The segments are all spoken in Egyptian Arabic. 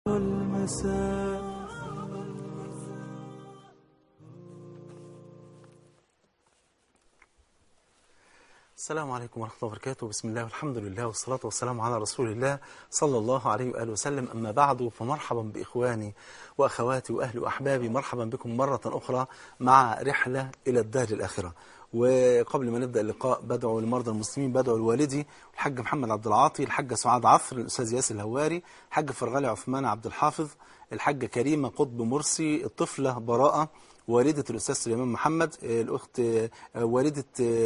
المساء السلام عليكم ورحمة الله وبركاته بسم الله والحمد لله والصلاة والسلام على رسول الله صلى الله عليه وآله وسلم أما بعد فمرحبا بإخواني وأخواتي وأهلي وأحبابي مرحبا بكم مرة أخرى مع رحلة إلى الدار الآخرة وقبل ما نبدأ اللقاء بدعو لمرضى المسلمين بدعو لوالدي الحاج محمد عبد العاطي الحاجة سعاد عصر الأستاذ ياسر الهواري الحاج فرغالي عثمان عبد الحافظ الحاجة كريمة قطب مرسي الطفلة براءة والدة الأستاذ سليمان محمد الأخت والدة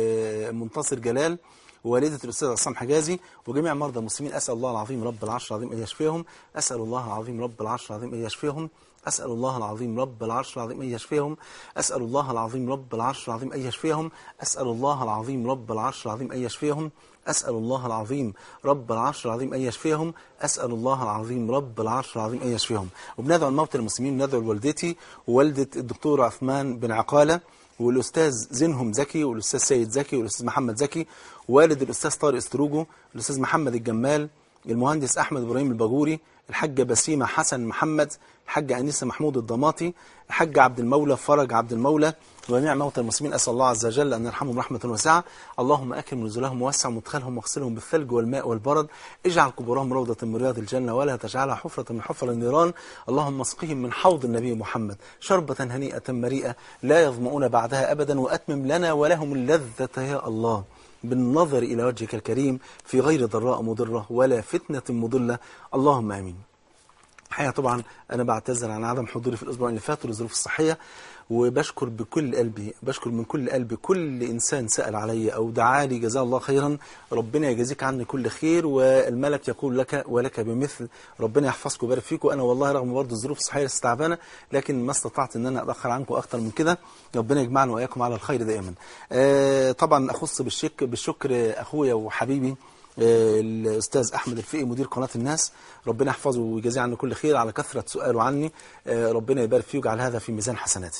منتصر جلال والدة الأستاذ عصام حجازي وجميع مرضى المسلمين أسأل الله العظيم رب العرش العظيم أن يشفيهم أسأل الله العظيم رب العرش العظيم أن يشفيهم أسأل الله العظيم رب العرش العظيم أن يشفيهم أسأل الله العظيم رب العرش العظيم أن يشفيهم أسأل الله العظيم رب العرش العظيم أن يشفيهم أسأل الله العظيم رب العرش العظيم أن يشفيهم أسأل الله العظيم رب العرش العظيم أن يشفيهم وبندعو الموتى المسلمين ندعو لوالدتي ووالدة الدكتور عثمان بن عقالة والأستاذ زينهم زكي والأستاذ سيد زكي والأستاذ محمد زكي والد الأستاذ طارق استروجو الأستاذ محمد الجمال المهندس أحمد إبراهيم الباجوري الحاجة بسيمة حسن محمد الحاجة أنيسة محمود الضماطي الحاج عبد المولى فرج عبد المولى وجميع موتى المسلمين أسأل الله عز وجل أن يرحمهم رحمة واسعة اللهم أكرم نزلهم ووسع مدخلهم واغسلهم بالثلج والماء والبرد اجعل قبورهم روضة من رياض الجنة ولا تجعلها حفرة من حفر النيران اللهم اسقهم من حوض النبي محمد شربة هنيئة مريئة لا يظمؤون بعدها أبدا وأتمم لنا ولهم اللذة يا الله بالنظر إلى وجهك الكريم في غير ضراء مضرة ولا فتنة مضلة اللهم آمين الحقيقة طبعا أنا بعتذر عن عدم حضوري في الأسبوع اللي فات للظروف الصحية وبشكر بكل قلبي بشكر من كل قلبي كل إنسان سأل علي أو دعالي جزاه الله خيرا ربنا يجازيك عني كل خير والملك يقول لك ولك بمثل ربنا يحفظكم ويبارك فيكم أنا والله رغم برضه الظروف الصحية استعبانة لكن ما استطعت أن أنا أتأخر عنكم أكتر من كده ربنا يجمعنا وإياكم على الخير دائما آه طبعا أخص بالشك بالشكر أخويا وحبيبي الأستاذ أحمد الفقي مدير قناة الناس ربنا يحفظه ويجازيه عني كل خير على كثرة سؤاله عني ربنا يبارك فيه ويجعل هذا في ميزان حسناتي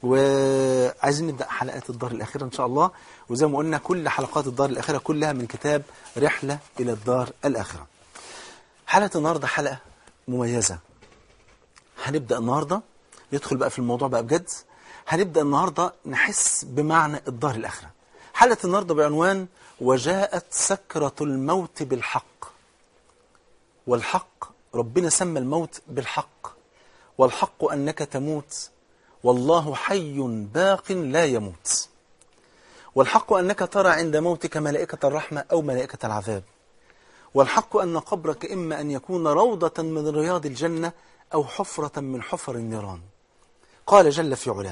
وعايزين نبدأ حلقات الدار الأخيرة إن شاء الله وزي ما قلنا كل حلقات الدار الأخيرة كلها من كتاب رحلة إلى الدار الآخرة حلقة النهاردة حلقة مميزة هنبدأ النهاردة ندخل بقى في الموضوع بقى بجد هنبدأ النهاردة نحس بمعنى الدار الآخرة حلقة النهاردة بعنوان وجاءت سكرة الموت بالحق والحق ربنا سمى الموت بالحق والحق أنك تموت والله حي باق لا يموت والحق أنك ترى عند موتك ملائكة الرحمة أو ملائكة العذاب والحق أن قبرك إما أن يكون روضة من رياض الجنة أو حفرة من حفر النيران قال جل في علاه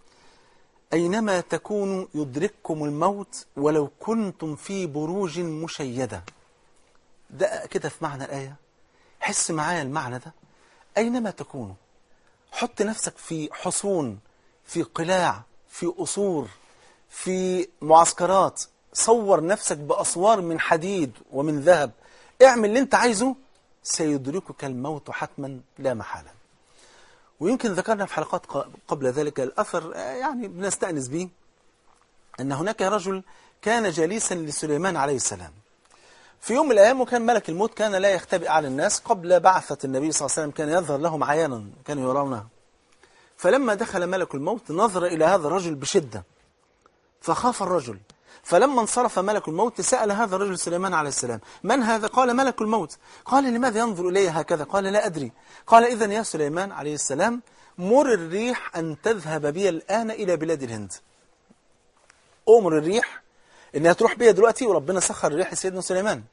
أينما تكونوا يدرككم الموت ولو كنتم في بروج مشيدة ده كده في معنى الآية حس معايا المعنى ده أينما تكونوا حط نفسك في حصون في قلاع في قصور في معسكرات صور نفسك بأسوار من حديد ومن ذهب اعمل اللي انت عايزه سيدركك الموت حتما لا محالة ويمكن ذكرنا في حلقات قبل ذلك الأثر يعني بنستأنس به أن هناك رجل كان جليسا لسليمان عليه السلام في يوم من الأيام وكان ملك الموت كان لا يختبئ على الناس قبل بعثة النبي صلى الله عليه وسلم كان يظهر لهم عيانا كانوا يرونه فلما دخل ملك الموت نظر إلى هذا الرجل بشدة فخاف الرجل فلما انصرف ملك الموت سأل هذا الرجل سليمان عليه السلام من هذا؟ قال ملك الموت قال لماذا ينظر إلي هكذا؟ قال لا أدري قال إذا يا سليمان عليه السلام مر الريح أن تذهب بي الآن إلى بلاد الهند أمر الريح إنها تروح بي دلوقتي وربنا سخر الريح لسيدنا سليمان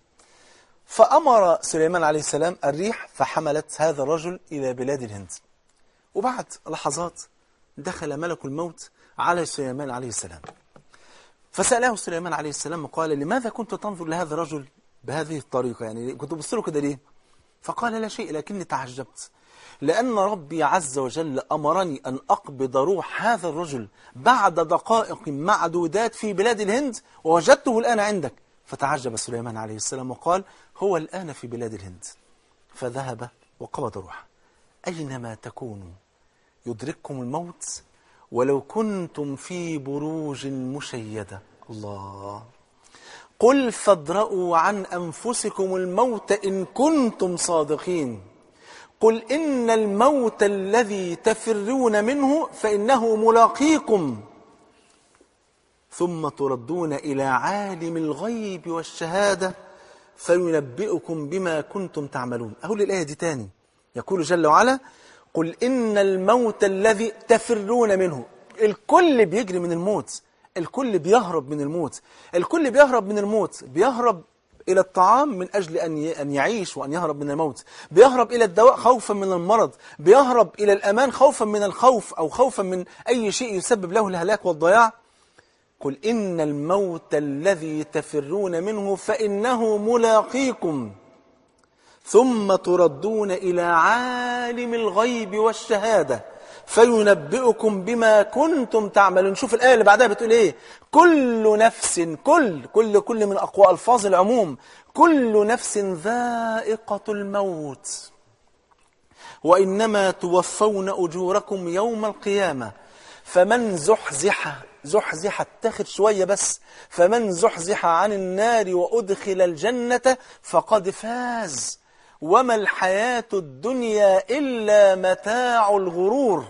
فأمر سليمان عليه السلام الريح فحملت هذا الرجل إلى بلاد الهند وبعد لحظات دخل ملك الموت على سليمان عليه السلام فسأله سليمان عليه السلام وقال لماذا كنت تنظر لهذا الرجل بهذه الطريقة يعني كنت بص له كده ليه فقال لا شيء لكني تعجبت لأن ربي عز وجل أمرني أن أقبض روح هذا الرجل بعد دقائق معدودات في بلاد الهند ووجدته الآن عندك فتعجب سليمان عليه السلام وقال هو الآن في بلاد الهند فذهب وقبض روحه أينما تكونوا يدرككم الموت ولو كنتم في بروج مشيدة الله قل فادرؤوا عن أنفسكم الموت إن كنتم صادقين قل إن الموت الذي تفرون منه فإنه ملاقيكم ثم تردون إلى عالم الغيب والشهادة فينبئكم بما كنتم تعملون أقول الآية دي تاني يقول جل وعلا قل إن الموت الذي تفرون منه الكل بيجري من الموت الكل بيهرب من الموت الكل بيهرب من الموت بيهرب إلى الطعام من أجل أن أن يعيش وأن يهرب من الموت بيهرب إلى الدواء خوفا من المرض بيهرب إلى الأمان خوفا من الخوف أو خوفا من أي شيء يسبب له الهلاك والضياع قل إن الموت الذي تفرون منه فإنه ملاقيكم ثم تردون إلى عالم الغيب والشهادة فينبئكم بما كنتم تعملون شوف الآية اللي بعدها بتقول إيه كل نفس كل كل كل من أقوى ألفاظ العموم كل نفس ذائقة الموت وإنما توفون أجوركم يوم القيامة فمن زحزح زحزح اتخذ شوية بس فمن زحزح عن النار وأدخل الجنة فقد فاز وما الحياة الدنيا إلا متاع الغرور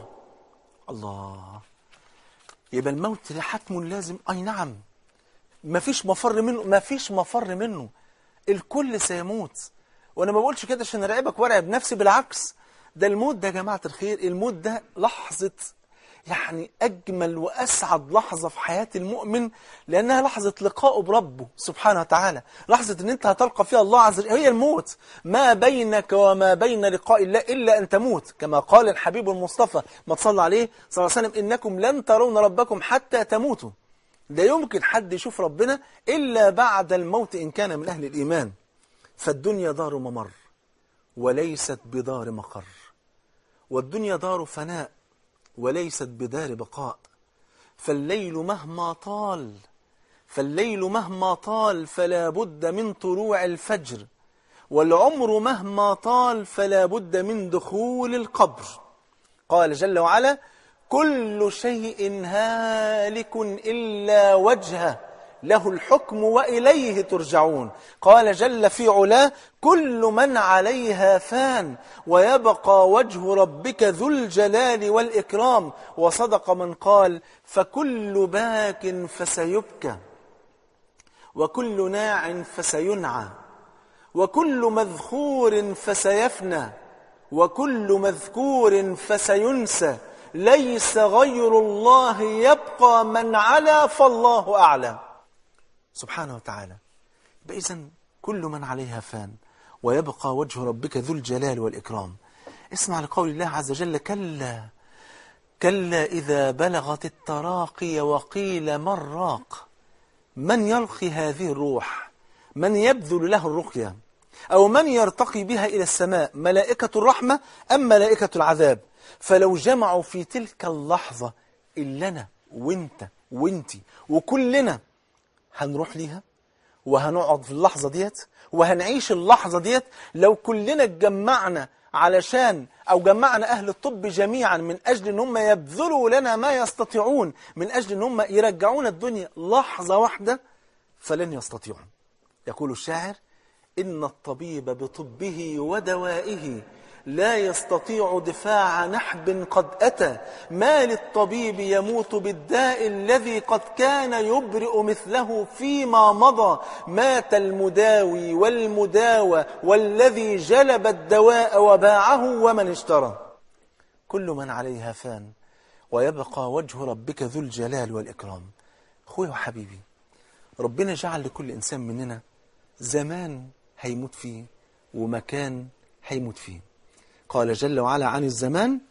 الله يبقى الموت حتم لازم أي نعم ما فيش مفر منه ما فيش مفر منه الكل سيموت وانا ما بقولش كده عشان ارعبك وارعب نفسي بالعكس ده الموت ده يا جماعه الخير الموت ده لحظه يعني أجمل وأسعد لحظة في حياة المؤمن لأنها لحظة لقائه بربه سبحانه وتعالى لحظة أن أنت هتلقى فيها الله عز وجل هي الموت ما بينك وما بين لقاء الله إلا أن تموت كما قال الحبيب المصطفى ما تصلى عليه صلى الله عليه وسلم إنكم لن ترون ربكم حتى تموتوا لا يمكن حد يشوف ربنا إلا بعد الموت إن كان من أهل الإيمان فالدنيا دار ممر وليست بدار مقر والدنيا دار فناء وليست بدار بقاء فالليل مهما طال فالليل مهما طال فلا بد من طلوع الفجر والعمر مهما طال فلا بد من دخول القبر قال جل وعلا كل شيء هالك إلا وجهه له الحكم وإليه ترجعون قال جل في علاه كل من عليها فان ويبقى وجه ربك ذو الجلال والإكرام وصدق من قال فكل باك فسيبكى وكل ناع فسينعى وكل مذخور فسيفنى وكل مذكور فسينسى ليس غير الله يبقى من علا فالله أعلى سبحانه وتعالى إذا كل من عليها فان ويبقى وجه ربك ذو الجلال والإكرام اسمع لقول الله عز وجل كلا كلا إذا بلغت التراقي وقيل من راق من يلقي هذه الروح من يبذل له الرقية أو من يرتقي بها إلى السماء ملائكة الرحمة أم ملائكة العذاب فلو جمعوا في تلك اللحظة إلنا وانت وانتي وكلنا هنروح ليها وهنقعد في اللحظة ديت وهنعيش اللحظة ديت لو كلنا اتجمعنا علشان أو جمعنا أهل الطب جميعا من أجل أن هم يبذلوا لنا ما يستطيعون من أجل أن هم يرجعونا الدنيا لحظة واحدة فلن يستطيعون يقول الشاعر إن الطبيب بطبه ودوائه لا يستطيع دفاع نحب قد أتى ما للطبيب يموت بالداء الذي قد كان يبرئ مثله فيما مضى مات المداوي والمداوى والذي جلب الدواء وباعه ومن اشترى كل من عليها فان ويبقى وجه ربك ذو الجلال والإكرام أخوي وحبيبي ربنا جعل لكل إنسان مننا زمان هيموت فيه ومكان هيموت فيه قال جل وعلا عن الزمان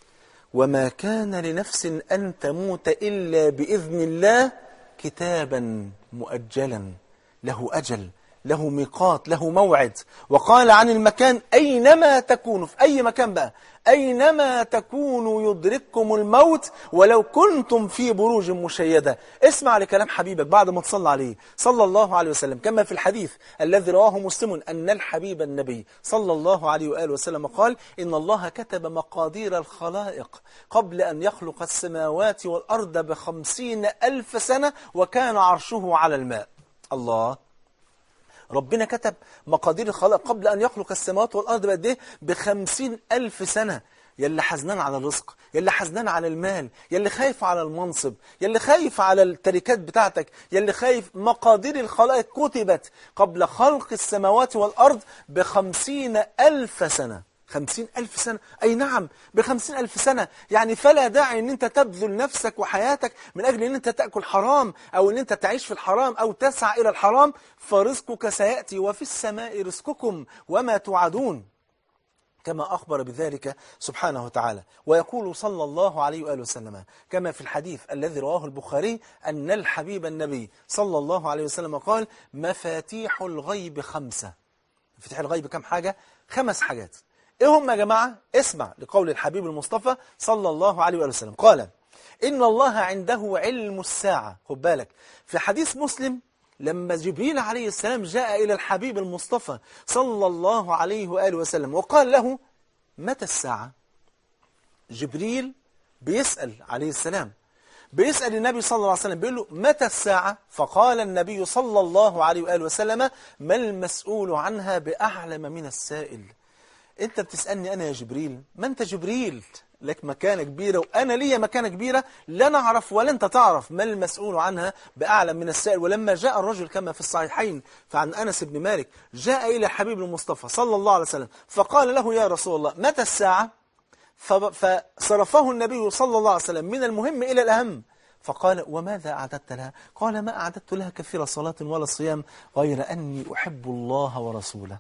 وما كان لنفس أن تموت إلا بإذن الله كتابا مؤجلا له أجل له ميقات له موعد وقال عن المكان أينما تكونوا في أي مكان بقى أينما تكونوا يدرككم الموت ولو كنتم في بروج مشيدة اسمع لكلام حبيبك بعد ما تصلى عليه صلى الله عليه وسلم كما في الحديث الذي رواه مسلم أن الحبيب النبي صلى الله عليه وآله وسلم قال إن الله كتب مقادير الخلائق قبل أن يخلق السماوات والأرض بخمسين ألف سنة وكان عرشه على الماء الله ربنا كتب مقادير الخلق قبل أن يخلق السماوات والأرض بقد إيه بخمسين ألف سنة يلي حزنان على الرزق يلي حزنان على المال يلي خايف على المنصب يلي خايف على التركات بتاعتك يلي خايف مقادير الخلائق كتبت قبل خلق السماوات والأرض بخمسين ألف سنة خمسين ألف سنة أي نعم بخمسين ألف سنة يعني فلا داعي أن أنت تبذل نفسك وحياتك من أجل أن أنت تأكل حرام أو أن أنت تعيش في الحرام أو تسعى إلى الحرام فرزقك سيأتي وفي السماء رزقكم وما توعدون كما أخبر بذلك سبحانه وتعالى ويقول صلى الله عليه وآله وسلم كما في الحديث الذي رواه البخاري أن الحبيب النبي صلى الله عليه وسلم قال مفاتيح الغيب خمسة مفاتيح الغيب كم حاجة؟ خمس حاجات إيه هم يا جماعة؟ اسمع لقول الحبيب المصطفى صلى الله عليه وآله وسلم قال إن الله عنده علم الساعة خد بالك في حديث مسلم لما جبريل عليه السلام جاء إلى الحبيب المصطفى صلى الله عليه وآله وسلم وقال له متى الساعة جبريل بيسأل عليه السلام بيسأل النبي صلى الله عليه وسلم بيقول له متى الساعة فقال النبي صلى الله عليه وآله وسلم ما المسؤول عنها بأعلم من السائل انت بتسألني أنا يا جبريل ما انت جبريل لك مكانة كبيرة وأنا لي مكانة كبيرة لا نعرف ولا أنت تعرف ما المسؤول عنها بأعلم من السائل ولما جاء الرجل كما في الصحيحين فعن أنس بن مالك جاء إلى حبيب المصطفى صلى الله عليه وسلم فقال له يا رسول الله متى الساعة فصرفه النبي صلى الله عليه وسلم من المهم إلى الأهم فقال وماذا أعددت لها قال ما أعددت لها كثير صلاة ولا صيام غير أني أحب الله ورسوله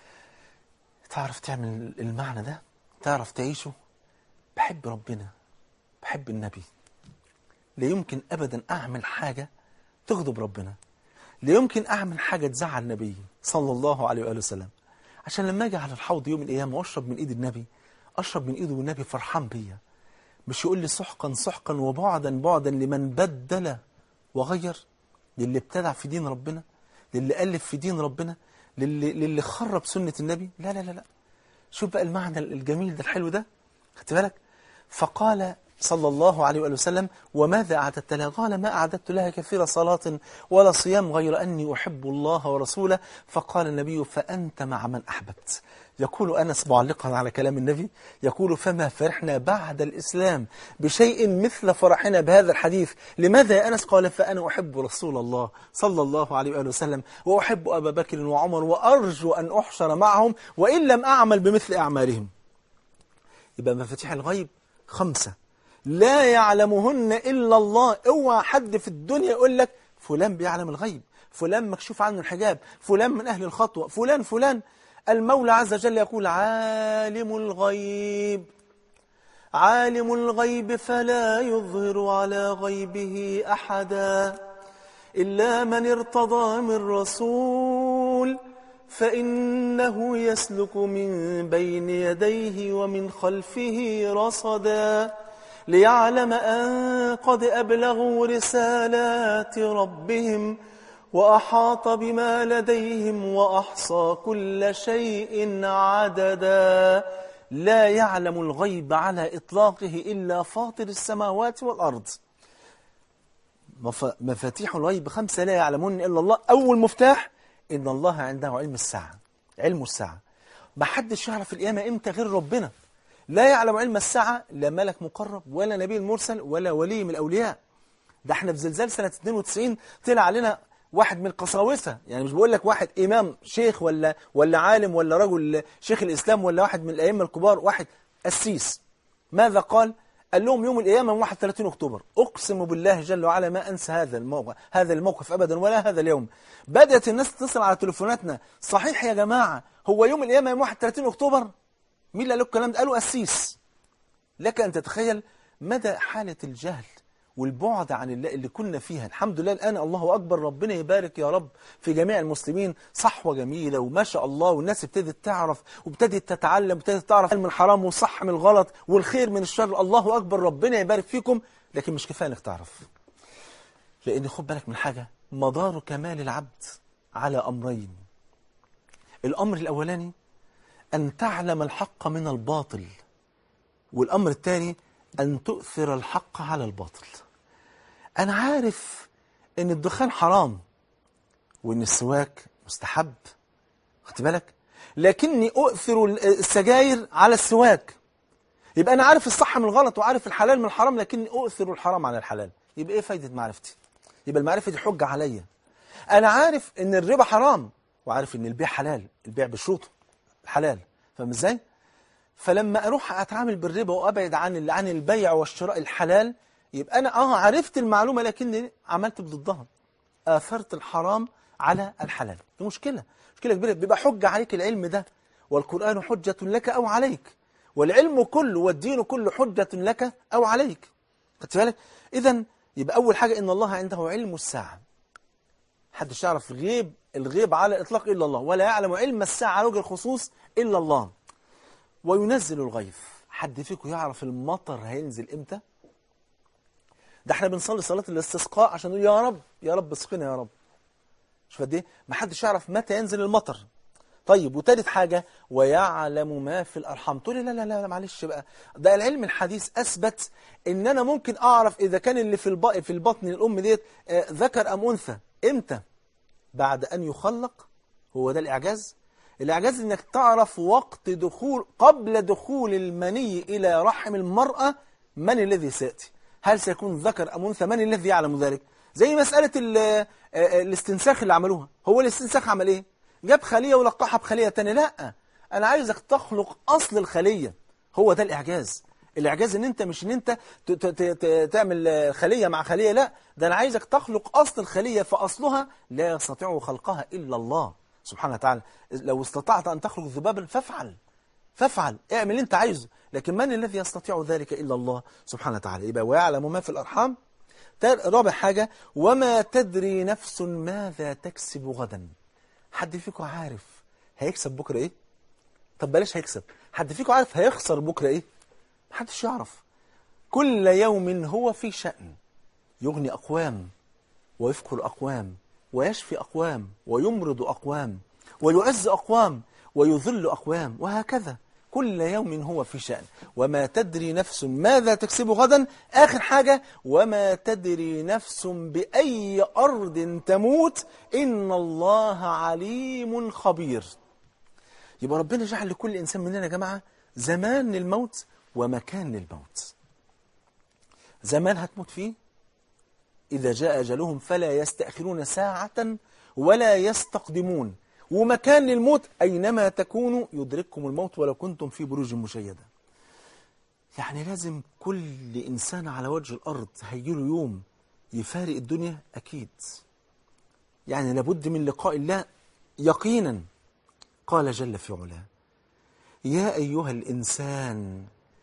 تعرف تعمل المعنى ده تعرف تعيشه بحب ربنا بحب النبي لا يمكن أبدا أعمل حاجة تغضب ربنا لا يمكن أعمل حاجة تزعل النبي صلى الله عليه وآله وسلم عشان لما أجي على الحوض يوم القيامة وأشرب من إيد النبي أشرب من إيده والنبي فرحان بيا مش يقول لي سحقا سحقا وبعدا بعدا لمن بدل وغير للي ابتدع في دين ربنا للي ألف في دين ربنا للي, للي خرب سنة النبي لا لا لا لا شوف بقى المعنى الجميل ده الحلو ده خدت بالك فقال صلى الله عليه وآله وسلم وماذا أعددت لها قال ما أعددت لها كثير صلاة ولا صيام غير أني أحب الله ورسوله فقال النبي فأنت مع من أحببت يقول أنس معلقا على كلام النبي يقول فما فرحنا بعد الإسلام بشيء مثل فرحنا بهذا الحديث لماذا يا أنس قال فأنا أحب رسول الله صلى الله عليه وآله وسلم وأحب أبا بكر وعمر وأرجو أن أحشر معهم وإن لم أعمل بمثل أعمالهم يبقى مفاتيح الغيب خمسة لا يعلمهن إلا الله اوعى حد في الدنيا يقول لك فلان بيعلم الغيب فلان مكشوف عنه الحجاب فلان من أهل الخطوة فلان فلان المولى عز وجل يقول عالم الغيب عالم الغيب فلا يظهر على غيبه أحدا إلا من ارتضى من رسول فإنه يسلك من بين يديه ومن خلفه رصدا ليعلم أن قد أبلغوا رسالات ربهم وأحاط بما لديهم وأحصى كل شيء عددا لا يعلم الغيب على إطلاقه إلا فاطر السماوات والأرض مفاتيح الغيب خمسة لا يعلمون إلا الله أول مفتاح إن الله عنده علم الساعة علم الساعة ما حدش يعرف القيامة إمتى غير ربنا لا يعلم علم الساعة لا ملك مقرب ولا نبي مرسل ولا ولي من الأولياء ده احنا في زلزال سنة 92 طلع علينا واحد من القساوسة يعني مش بقول لك واحد إمام شيخ ولا ولا عالم ولا رجل شيخ الإسلام ولا واحد من الأئمة الكبار واحد قسيس ماذا قال؟ قال لهم يوم القيامة 31 أكتوبر أقسم بالله جل وعلا ما أنسى هذا الموقف هذا الموقف أبدا ولا هذا اليوم بدأت الناس تتصل على تليفوناتنا صحيح يا جماعة هو يوم القيامة يوم 31 أكتوبر مين اللي قال الكلام ده قالوا قسيس لك أن تتخيل مدى حالة الجهل والبعد عن الله اللي كنا فيها الحمد لله الآن الله أكبر ربنا يبارك يا رب في جميع المسلمين صحوة جميلة وما شاء الله والناس ابتدت تعرف وابتدت تتعلم وابتدت تعرف من الحرام والصح من الغلط والخير من الشر الله أكبر ربنا يبارك فيكم لكن مش كفاية انك تعرف لأن خد بالك من حاجة مدار كمال العبد على أمرين الأمر الأولاني أن تعلم الحق من الباطل والأمر الثاني أن تؤثر الحق على الباطل أنا عارف أن الدخان حرام وأن السواك مستحب خدت بالك لكني أؤثر السجاير على السواك يبقى أنا عارف الصح من الغلط وعارف الحلال من الحرام لكني أؤثر الحرام على الحلال يبقى إيه فايدة معرفتي يبقى المعرفة دي حجة عليا أنا عارف إن الربا حرام وعارف إن البيع حلال البيع بشروطه حلال فاهم إزاي؟ فلما أروح أتعامل بالربا وأبعد عن عن البيع والشراء الحلال يبقى أنا آه عرفت المعلومة لكني عملت بضدها آثرت الحرام على الحلال دي مشكلة مشكلة كبيرة بيبقى حجة عليك العلم ده والقرآن حجة لك أو عليك والعلم كله والدين كله حجة لك أو عليك خدت بالك إذا يبقى أول حاجة إن الله عنده علم الساعة محدش يعرف غيب الغيب على الإطلاق إلا الله ولا يعلم علم الساعة على وجه الخصوص إلا الله وينزل الغيث حد فيكم يعرف المطر هينزل إمتى ده احنا بنصلي صلاة الاستسقاء عشان نقول يا رب يا رب اسقنا يا رب شوف قد ايه ما حدش يعرف متى ينزل المطر طيب وتالت حاجة ويعلم ما في الأرحام تقول لي لا لا لا معلش بقى ده العلم الحديث أثبت إن أنا ممكن أعرف إذا كان اللي في الب... في البطن الأم ديت آه، ذكر أم أنثى إمتى بعد أن يخلق هو ده الإعجاز الإعجاز إنك تعرف وقت دخول قبل دخول المني إلى رحم المرأة من الذي سيأتي هل سيكون ذكر أم أنثى من الذي يعلم ذلك زي مسألة ال- آه، آه، الاستنساخ اللي عملوها هو الاستنساخ عمل إيه جاب خلية ولقحها بخلية تانية لا أنا عايزك تخلق أصل الخلية هو ده الإعجاز الإعجاز إن أنت مش إن أنت ت- ت- ت- ت- تعمل آه، خلية مع خلية لا ده أنا عايزك تخلق أصل الخلية فأصلها لا يستطيع خلقها إلا الله سبحانه وتعالى لو استطعت أن تخلق ذبابا فافعل فافعل اعمل اللي أنت عايزه لكن من الذي يستطيع ذلك إلا الله سبحانه وتعالى يبقى ويعلم ما في الأرحام تال- رابع حاجة وما تدري نفس ماذا تكسب غدا حد فيكم عارف هيكسب بكرة إيه طب بلاش هيكسب حد فيكم عارف هيخسر بكرة إيه محدش يعرف كل يوم هو في شأن يغني أقوام ويفقر أقوام ويشفي أقوام ويمرض أقوام ويعز أقوام ويذل أقوام وهكذا كل يوم هو في شأن وما تدري نفس ماذا تكسب غدا آخر حاجة وما تدري نفس بأي أرض تموت إن الله عليم خبير يبقى ربنا جعل لكل إنسان مننا يا جماعة زمان للموت ومكان للموت زمان هتموت فيه إذا جاء أجلهم فلا يستأخرون ساعة ولا يستقدمون ومكان للموت أينما تكونوا يدرككم الموت ولو كنتم في بروج مشيدة يعني لازم كل إنسان على وجه الأرض هيجيله يوم يفارق الدنيا أكيد يعني لابد من لقاء الله يقينا قال جل في علاه يا أيها الإنسان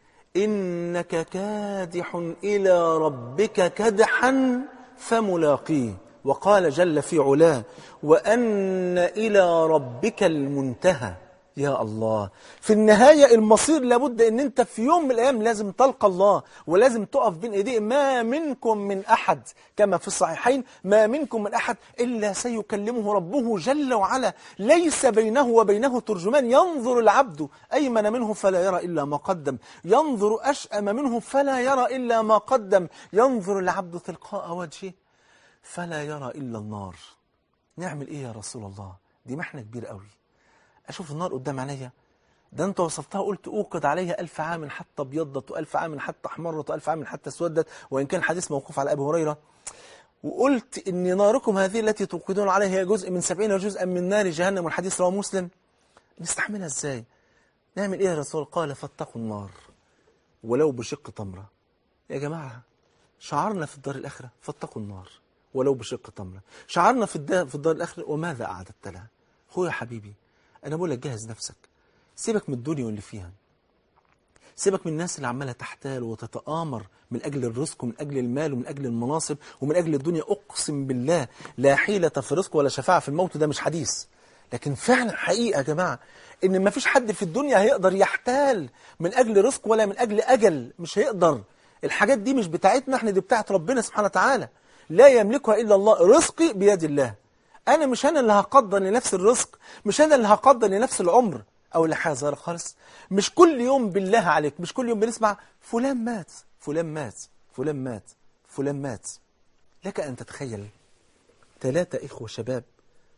إنك كادح إلى ربك كدحا فملاقيه وقال جل في علاه وأن إلى ربك المنتهى يا الله في النهاية المصير لابد أن أنت في يوم من الأيام لازم تلقى الله ولازم تقف بين إيديه ما منكم من أحد كما في الصحيحين ما منكم من أحد إلا سيكلمه ربه جل وعلا ليس بينه وبينه ترجمان ينظر العبد أيمن منه فلا يرى إلا ما قدم ينظر أشأم منه فلا يرى إلا ما قدم ينظر العبد تلقاء وجهه فلا يرى إلا النار نعمل إيه يا رسول الله دي محنة كبيرة قوي أشوف النار قدام عينيا ده أنت وصفتها قلت أوقد عليها ألف عام حتى ابيضت وألف عام حتى احمرت وألف عام حتى اسودت وإن كان حديث موقوف على أبي هريرة وقلت إن ناركم هذه التي توقدون عليها هي جزء من سبعين جزءا من نار جهنم والحديث رواه مسلم نستحملها إزاي نعمل إيه يا رسول قال فاتقوا النار ولو بشق تمرة يا جماعة شعرنا في الدار الآخرة فاتقوا النار ولو بشق تمرة شعرنا في الدار, في الدار الآخرة وماذا أعددت لها أخويا حبيبي أنا بقول لك جهز نفسك سيبك من الدنيا واللي فيها سيبك من الناس اللي عمالة تحتال وتتآمر من أجل الرزق ومن أجل المال ومن أجل المناصب ومن أجل الدنيا أقسم بالله لا حيلة في الرزق ولا شفاعة في الموت ده مش حديث لكن فعلا حقيقة يا جماعة إن ما فيش حد في الدنيا هيقدر يحتال من أجل رزق ولا من أجل أجل مش هيقدر الحاجات دي مش بتاعتنا احنا دي بتاعت ربنا سبحانه وتعالى لا يملكها إلا الله رزقي بيد الله أنا مش أنا اللي هقدر لنفس الرزق مش أنا اللي هقدر لنفس العمر أو لحاجة صغيرة خالص مش كل يوم بالله عليك مش كل يوم بنسمع فلان مات فلان مات فلان مات فلان مات لك أن تتخيل ثلاثة إخوة شباب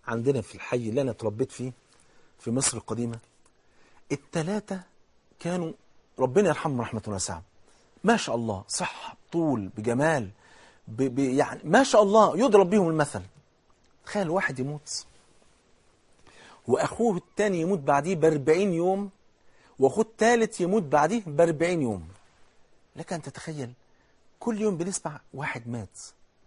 عندنا في الحي اللي أنا اتربيت فيه في مصر القديمة التلاتة كانوا ربنا يرحمهم رحمة واسعة ما شاء الله صحة طول بجمال ب ب يعني ما شاء الله يضرب بهم المثل تخيل واحد يموت وأخوه التاني يموت بعديه بأربعين يوم وأخوه التالت يموت بعديه بأربعين يوم لك أن تتخيل كل يوم بنسمع واحد مات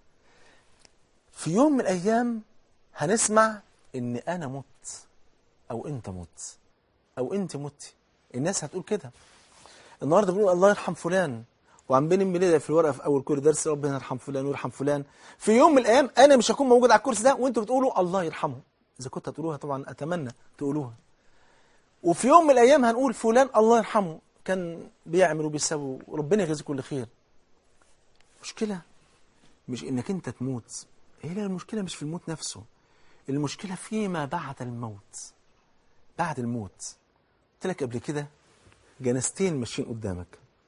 في يوم من الأيام هنسمع إن أنا مت أو أنت مت أو أنت مت الناس هتقول كده النهارده بنقول الله يرحم فلان وعمالين بندعي في الورقه في اول كل درس ربنا يرحم فلان ويرحم فلان في يوم من الايام انا مش هكون موجود على الكرسي ده وانتوا بتقولوا الله يرحمه اذا كنت هتقولوها طبعا اتمنى تقولوها وفي يوم من الايام هنقول فلان الله يرحمه كان بيعمل وبيسوي وربنا يجازيه كل خير مشكله مش انك انت تموت هي المشكله مش في الموت نفسه المشكله فيما بعد الموت بعد الموت قلت لك قبل كده جنازتين ماشيين قدامك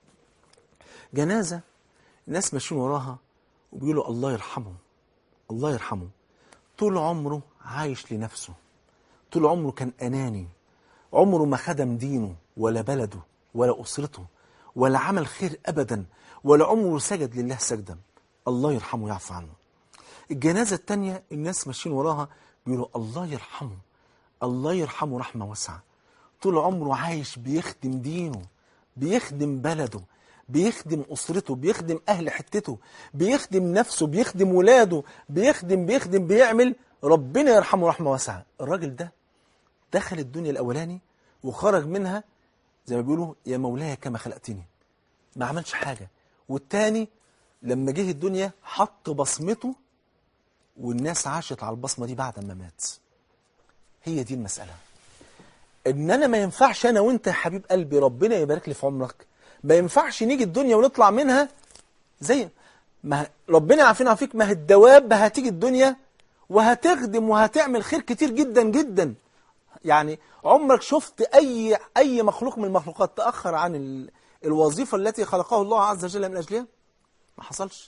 جنازة الناس ماشيين وراها وبيقولوا الله يرحمه الله يرحمه طول عمره عايش لنفسه طول عمره كان أناني عمره ما خدم دينه ولا بلده ولا أسرته ولا عمل خير أبدا ولا عمره سجد لله سجدا الله يرحمه ويعفو عنه الجنازة التانية الناس ماشيين وراها بيقولوا الله يرحمه الله يرحمه رحمة واسعة طول عمره عايش بيخدم دينه بيخدم بلده بيخدم أسرته بيخدم أهل حتته بيخدم نفسه بيخدم ولاده بيخدم بيخدم بيعمل ربنا يرحمه رحمة واسعة الراجل ده دخل الدنيا الأولاني وخرج منها زي ما بيقولوا يا مولاي كما خلقتني ما عملش حاجة والتاني لما جه الدنيا حط بصمته والناس عاشت على البصمة دي بعد ما مات هي دي المسألة ان انا ما ينفعش انا وانت يا حبيب قلبي ربنا يبارك لي في عمرك ما ينفعش نيجي الدنيا ونطلع منها زي ما ربنا عارفين عافيك ما هي الدواب هتيجي الدنيا وهتخدم وهتعمل خير كتير جدا جدا يعني عمرك شفت اي اي مخلوق من المخلوقات تاخر عن ال... الوظيفه التي خلقه الله عز وجل من اجلها ما حصلش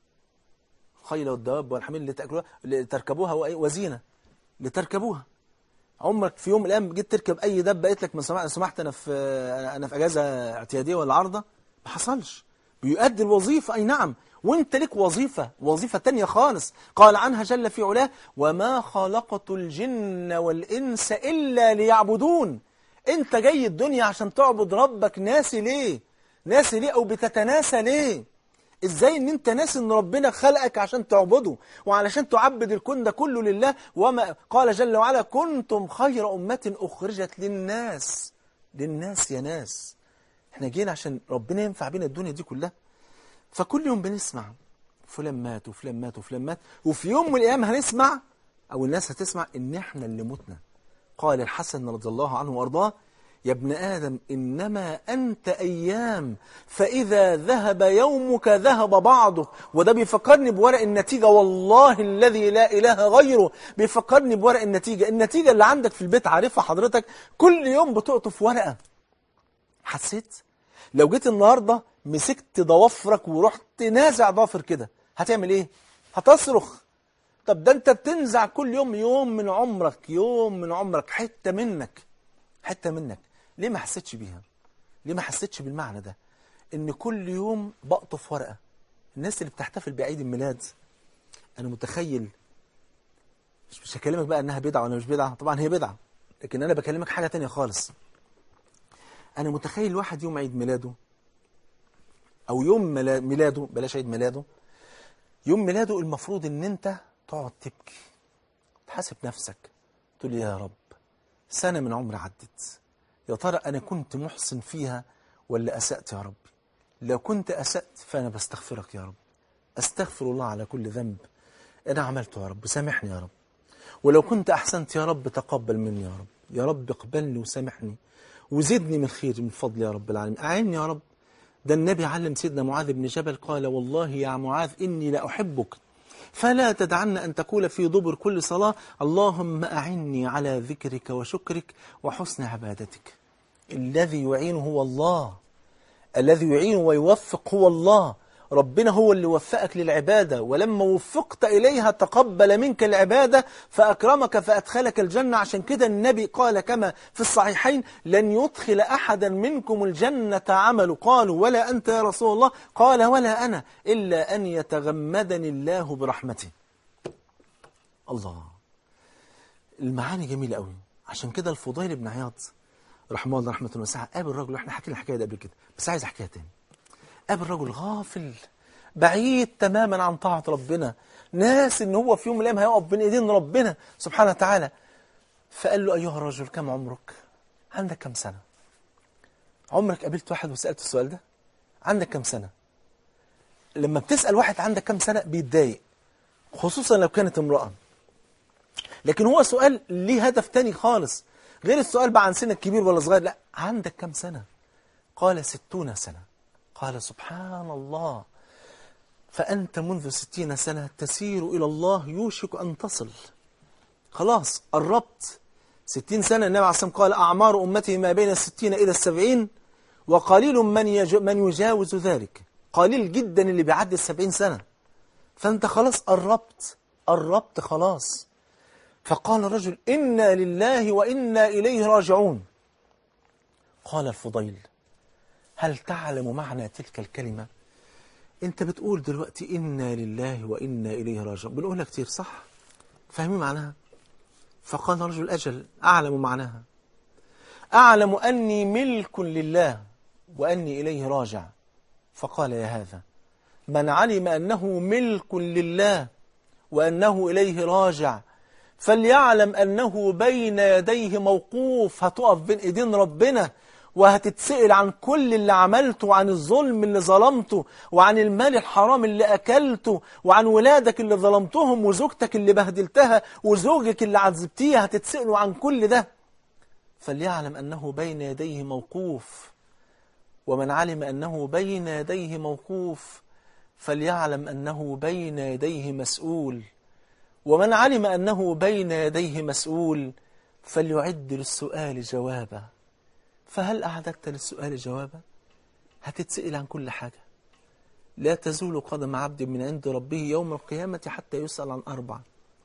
الخيل والدواب والحمير اللي تاكلوها اللي تركبوها وزينه لتركبوها عمرك في يوم من الايام جيت تركب اي دبه قالت لك من سمحت, سمحت انا في انا في اجازه اعتياديه ولا عارضه ما حصلش بيؤدي الوظيفه اي نعم وانت لك وظيفه وظيفه تانية خالص قال عنها جل في علاه وما خلقت الجن والانس الا ليعبدون انت جاي الدنيا عشان تعبد ربك ناسي ليه ناسي ليه او بتتناسى ليه ازاي ان انت ناسي ان ربنا خلقك عشان تعبده وعلشان تعبد الكون ده كله لله وما قال جل وعلا كنتم خير أمة أخرجت للناس للناس يا ناس احنا جينا عشان ربنا ينفع بينا الدنيا دي كلها فكل يوم بنسمع فلان مات وفلان مات وفلان مات وفي يوم من الأيام هنسمع أو الناس هتسمع إن احنا اللي متنا قال الحسن رضي الله عنه وأرضاه يا ابن آدم إنما أنت أيام فإذا ذهب يومك ذهب بعضه وده بيفكرني بورق النتيجة والله الذي لا إله غيره بيفكرني بورق النتيجة النتيجة اللي عندك في البيت عارفها حضرتك كل يوم بتقطف ورقة حسيت لو جيت النهاردة مسكت ضوافرك ورحت نازع ضافر كده هتعمل ايه هتصرخ طب ده انت بتنزع كل يوم يوم من عمرك يوم من عمرك حتة منك حتة منك ليه ما حسيتش بيها ليه ما حسيتش بالمعنى ده ان كل يوم بقطف ورقة الناس اللي بتحتفل بعيد الميلاد انا متخيل مش مش هكلمك بقى انها بدعة ولا مش بدعة طبعا هي بدعة لكن انا بكلمك حاجة تانية خالص انا متخيل واحد يوم عيد ميلاده او يوم ميلاده بلاش عيد ميلاده يوم ميلاده المفروض ان انت تقعد تبكي تحاسب نفسك تقول يا رب سنة من عمري عدت يا ترى أنا كنت محسن فيها ولا أسأت يا رب لو كنت أسأت فأنا بستغفرك يا رب أستغفر الله على كل ذنب أنا عملته يا رب سامحني يا رب ولو كنت أحسنت يا رب تقبل مني يا رب يا رب اقبلني وسامحني وزدني من خير من فضل يا رب العالمين أعني يا رب ده النبي علم سيدنا معاذ بن جبل قال والله يا معاذ إني لأحبك فلا تدعن أن تقول في دبر كل صلاة اللهم أعني على ذكرك وشكرك وحسن عبادتك الذي يعين هو الله الذي يعين ويوفق هو الله ربنا هو اللي وفقك للعبادة ولما وفقت إليها تقبل منك العبادة فأكرمك فأدخلك الجنة عشان كده النبي قال كما في الصحيحين لن يدخل أحدا منكم الجنة عمل قالوا ولا أنت يا رسول الله قال ولا أنا إلا أن يتغمدني الله برحمته الله المعاني جميلة قوي عشان كده الفضيل بن عياض رحمه الله رحمة واسعة قابل رجل واحنا حكينا الحكاية دي قبل كده بس عايز احكيها تاني قابل رجل غافل بعيد تماما عن طاعة ربنا ناس ان هو في يوم من الايام هيقف بين ايدين ربنا سبحانه وتعالى فقال له ايها الرجل كم عمرك عندك كم سنة عمرك قابلت واحد وسألته السؤال ده عندك كم سنة لما بتسأل واحد عندك كم سنة بيتضايق خصوصا لو كانت امرأة لكن هو سؤال ليه هدف تاني خالص غير السؤال بقى عن سنك كبير ولا صغير لا عندك كم سنة قال ستون سنة قال سبحان الله فأنت منذ ستين سنة تسير إلى الله يوشك أن تصل خلاص قربت ستين سنة النبي عليه الصلاة والسلام قال أعمار أمتي ما بين الستين إلى السبعين وقليل من, يج... من يجاوز ذلك قليل جدا اللي بيعدي السبعين سنة فأنت خلاص قربت قربت خلاص فقال الرجل إنا لله وإنا إليه راجعون قال الفضيل هل تعلم معنى تلك الكلمة انت بتقول دلوقتي إنا لله وإنا إليه راجعون بنقولها كتير صح فاهمين معناها فقال الرجل أجل أعلم معناها أعلم أني ملك لله وأني إليه راجع فقال يا هذا من علم أنه ملك لله وأنه إليه راجع فليعلم أنه بين يديه موقوف هتقف بين إيدين ربنا وهتتسئل عن كل اللي عملته وعن الظلم اللي ظلمته وعن المال الحرام اللي أكلته وعن ولادك اللي ظلمتهم وزوجتك اللي بهدلتها وزوجك اللي عذبتيها هتتسئلوا عن كل ده فليعلم أنه بين يديه موقوف ومن علم أنه بين يديه موقوف فليعلم أنه بين يديه مسؤول ومن علم أنه بين يديه مسؤول فليعد للسؤال جوابا فهل أعددت للسؤال جوابا هتتسئل عن كل حاجة لا تزول قدم عبد من عند ربه يوم القيامة حتى يسأل عن أربع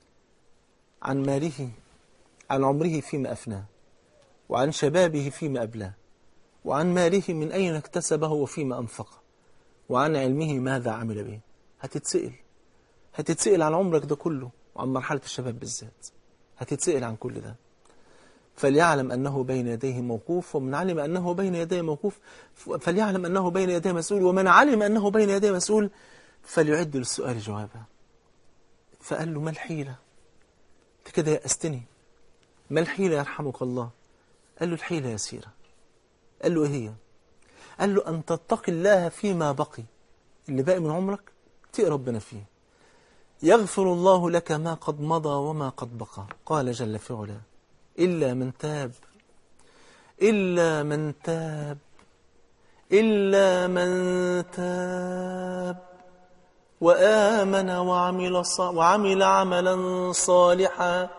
عن ماله عن عمره فيما أفناه وعن شبابه فيما أبلاه وعن ماله من أين اكتسبه وفيما أنفقه وعن علمه ماذا عمل به هتتسئل هتتسئل عن عمرك ده كله وعن مرحلة الشباب بالذات هتتسئل عن كل ده فليعلم أنه بين يديه موقوف ومن علم أنه بين يديه موقوف فليعلم أنه بين يديه مسؤول ومن علم أنه بين يديه مسؤول فليعد للسؤال جوابا فقال له ما الحيلة انت كده يأستني ما الحيلة يرحمك الله قال له الحيلة يسيرة قال له ايه هي قال له أن تتقي الله فيما بقي اللي باقي من عمرك تقي ربنا فيه يغفر الله لك ما قد مضى وما قد بقى قال جل في علاه إلا من تاب إلا من تاب إلا من تاب وآمن وعمل, ص... وعمل عملا صالحا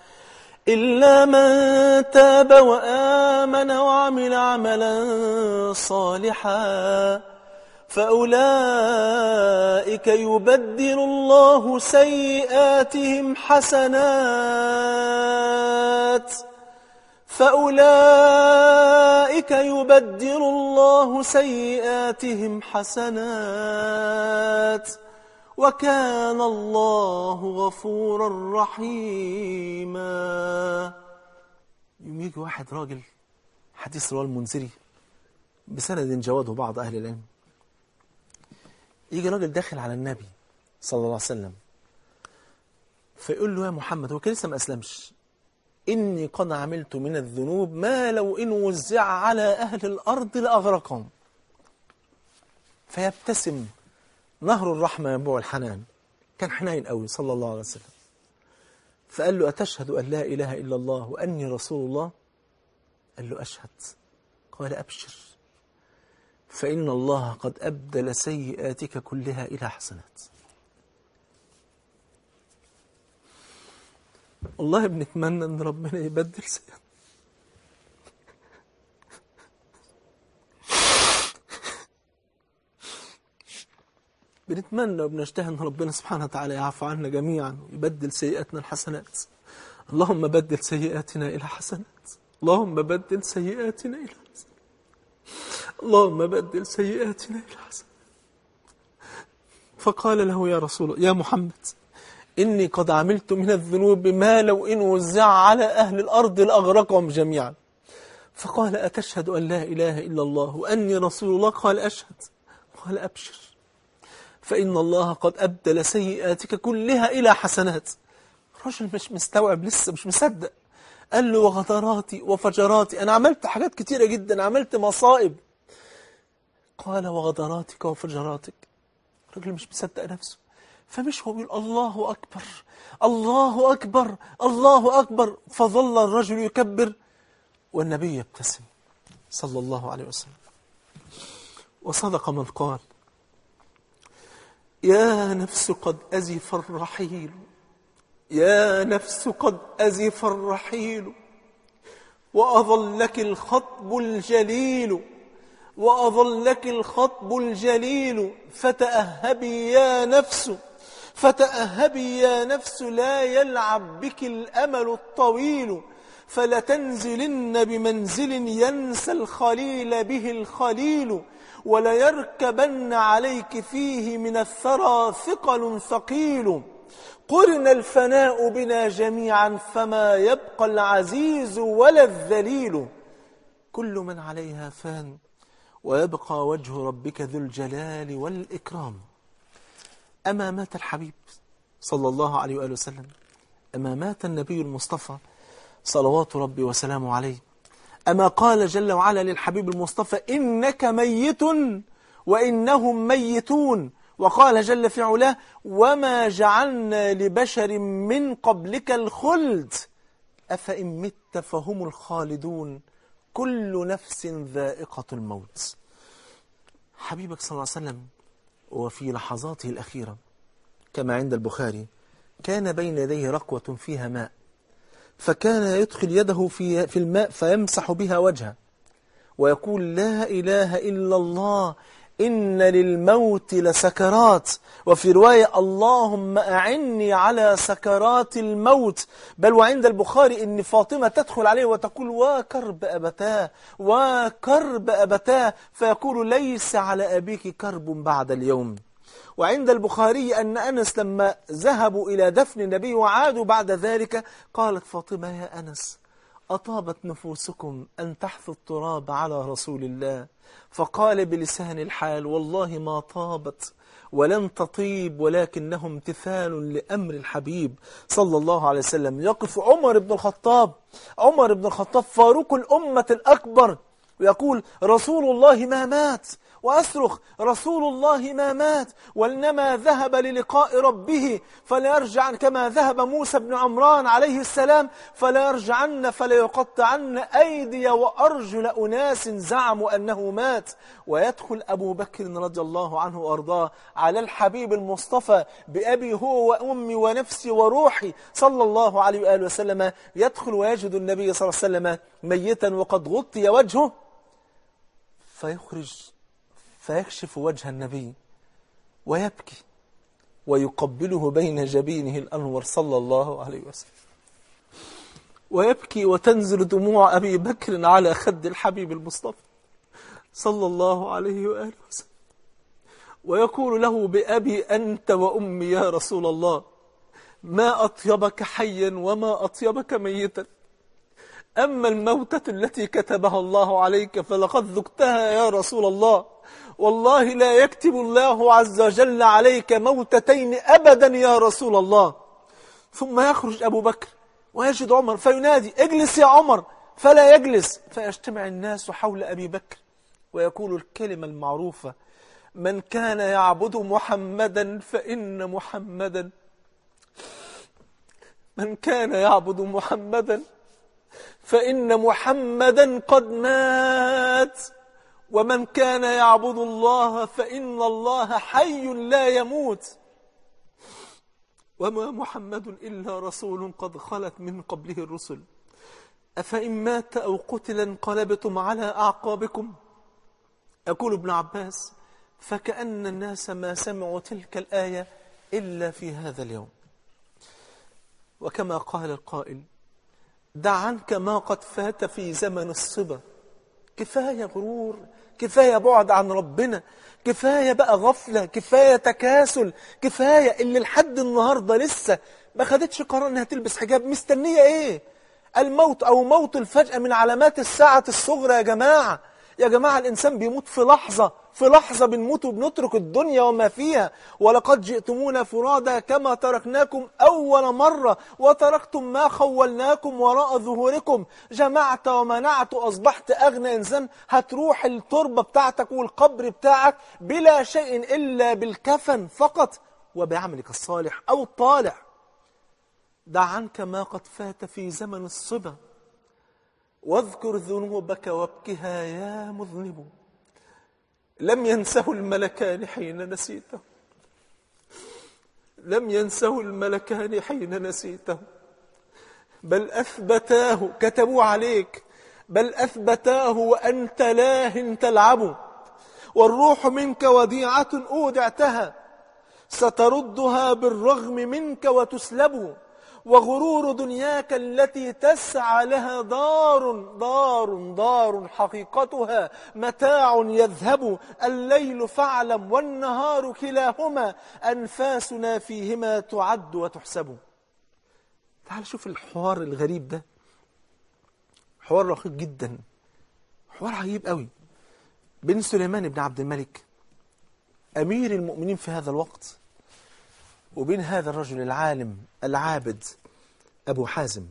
إلا من تاب وآمن وعمل عملا صالحا فأولئك يبدل الله سيئاتهم حسنات فأولئك يبدل الله سيئاتهم حسنات وكان الله غفورا رحيما يوم يجي واحد راجل حديث رواه المنذري بسند جواده بعض أهل العلم يجي راجل داخل على النبي صلى الله عليه وسلم فيقول له يا محمد هو كان لسه ما أسلمش إني قد عملت من الذنوب ما لو إن وزع على أهل الأرض لأغرقهم فيبتسم نهر الرحمة ينبوع الحنان كان حنين قوي صلى الله عليه وسلم فقال له أتشهد أن لا إله إلا الله وأني رسول الله قال له أشهد قال أبشر فإن الله قد أبدل سيئاتك كلها إلى حسنات والله بنتمنى أن ربنا يبدل سيئات بنتمنى وبنجتهد ان ربنا سبحانه وتعالى يعفو عنا جميعا ويبدل سيئاتنا الحسنات اللهم بدل سيئاتنا الى حسنات اللهم بدل سيئاتنا الى حسنات اللهم بدل سيئاتنا الى حسنات فقال له يا رسول يا محمد إني قد عملت من الذنوب ما لو إن وزع على أهل الأرض لأغرقهم جميعا فقال أتشهد أن لا إله إلا الله وأني رسول الله قال أشهد قال أبشر فإن الله قد أبدل سيئاتك كلها إلى حسنات الرجل مش مستوعب لسه مش مصدق قال له وغدراتي وفجراتي أنا عملت حاجات كتيرة جدا عملت مصائب قال وغدراتك وفجراتك الراجل مش مصدق نفسه فمش هو بيقول الله أكبر الله أكبر الله أكبر فظل الرجل يكبر والنبي يبتسم صلى الله عليه وسلم وصدق من قال يا نفس قد أزف الرحيل يا نفس قد أزف الرحيل وأظلك الخطب الجليل وأظلك الخطب الجليل فتأهبي يا نفس فتأهبي يا نفس لا يلعب بك الأمل الطويل فلتنزلن بمنزل ينسى الخليل به الخليل وليركبن عليك فيه من الثرى ثقل ثقيل قرن الفناء بنا جميعا فما يبقى العزيز ولا الذليل كل من عليها فان ويبقى وجه ربك ذو الجلال والإكرام أما مات الحبيب صلى الله عليه وآله وسلم أما مات النبي المصطفى صلوات ربي وسلامه عليه أما قال جل وعلا للحبيب المصطفى إنك ميت وإنهم ميتون وقال جل في علاه وما جعلنا لبشر من قبلك الخلد أفإن مت فهم الخالدون كل نفس ذائقة الموت حبيبك صلى الله عليه وسلم وفي لحظاته الأخيرة كما عند البخاري كان بين يديه رقوة فيها ماء فكان يدخل يده في في الماء فيمسح بها وجهه ويقول لا إله إلا الله إن للموت لسكرات وفي رواية اللهم أعني على سكرات الموت بل وعند البخاري إن فاطمة تدخل عليه وتقول وكرب أبتاه وكرب أبتاه فيقول ليس على أبيك كرب بعد اليوم وعند البخاري أن أنس لما ذهبوا إلى دفن النبي وعادوا بعد ذلك قالت فاطمة يا أنس أطابت نفوسكم أن تحثوا التراب على رسول الله فقال بلسان الحال والله ما طابت ولن تطيب ولكنه امتثال لأمر الحبيب صلى الله عليه وسلم يقف عمر بن الخطاب عمر بن الخطاب فاروق الأمة الأكبر ويقول رسول الله ما مات وأصرخ رسول الله ما مات وإنما ذهب للقاء ربه فلا يرجع كما ذهب موسى بن عمران عليه السلام فلا يرجعن فلا يقطعن أيدي وأرجل أناس زعموا أنه مات ويدخل أبو بكر رضي الله عنه وأرضاه على الحبيب المصطفى بأبي هو وأمي ونفسي وروحي صلى الله عليه وآله وسلم يدخل ويجد النبي صلى الله عليه وسلم ميتا وقد غطي وجهه فيخرج فيكشف وجه النبي ويبكي ويقبله بين جبينه الأنور صلى الله عليه وسلم ويبكي وتنزل دموع أبي بكر على خد الحبيب المصطفى صلى الله عليه وآله وسلم ويقول له بأبي أنت وأمي يا رسول الله ما أطيبك حيا وما أطيبك ميتا أما الموتة التي كتبها الله عليك فلقد ذقتها يا رسول الله والله لا يكتب الله عز وجل عليك موتتين أبدا يا رسول الله ثم يخرج أبو بكر ويجد عمر فينادي اجلس يا عمر فلا يجلس فيجتمع الناس حول أبي بكر ويقول الكلمة المعروفة من كان يعبد محمدا فإن محمدا من كان يعبد محمدا فإن محمدا قد مات ومن كان يعبد الله فإن الله حي لا يموت وما محمد إلا رسول قد خلت من قبله الرسل أفإن مات أو قتل انقلبتم على أعقابكم أقول ابن عباس فكأن الناس ما سمعوا تلك الآية إلا في هذا اليوم وكما قال القائل دع عنك ما قد فات في زمن الصبا كفاية غرور كفاية بعد عن ربنا كفاية بقى غفلة كفاية تكاسل كفاية اللي لحد النهاردة لسه ما خدتش قرار انها تلبس حجاب مستنية ايه الموت او موت الفجأة من علامات الساعة الصغرى يا جماعة يا جماعة الإنسان بيموت في لحظة في لحظة بنموت وبنترك الدنيا وما فيها ولقد جئتمونا فرادا كما تركناكم أول مرة وتركتم ما خولناكم وراء ظهوركم جمعت ومنعت أصبحت أغنى إنسان هتروح التربة بتاعتك والقبر بتاعك بلا شيء إلا بالكفن فقط وبعملك الصالح أو الطالع دع عنك ما قد فات في زمن الصبا واذكر ذنوبك وابكها يا مذنب لم ينسه الملكان حين نسيته لم ينسه الملكان حين نسيته بل أثبتاه كتبوا عليك بل أثبتاه وأنت لاه تلعب والروح منك وديعة أودعتها ستردها بالرغم منك وتسلب وغرور دنياك التي تسعى لها دار دار دار حقيقتها متاع يذهب الليل فاعلم والنهار كلاهما أنفاسنا فيهما تعد وتحسب تعال شوف الحوار الغريب ده حوار رقيق جدا حوار عجيب قوي بين سليمان بن عبد الملك أمير المؤمنين في هذا الوقت وبين هذا الرجل العالم العابد أبو حازم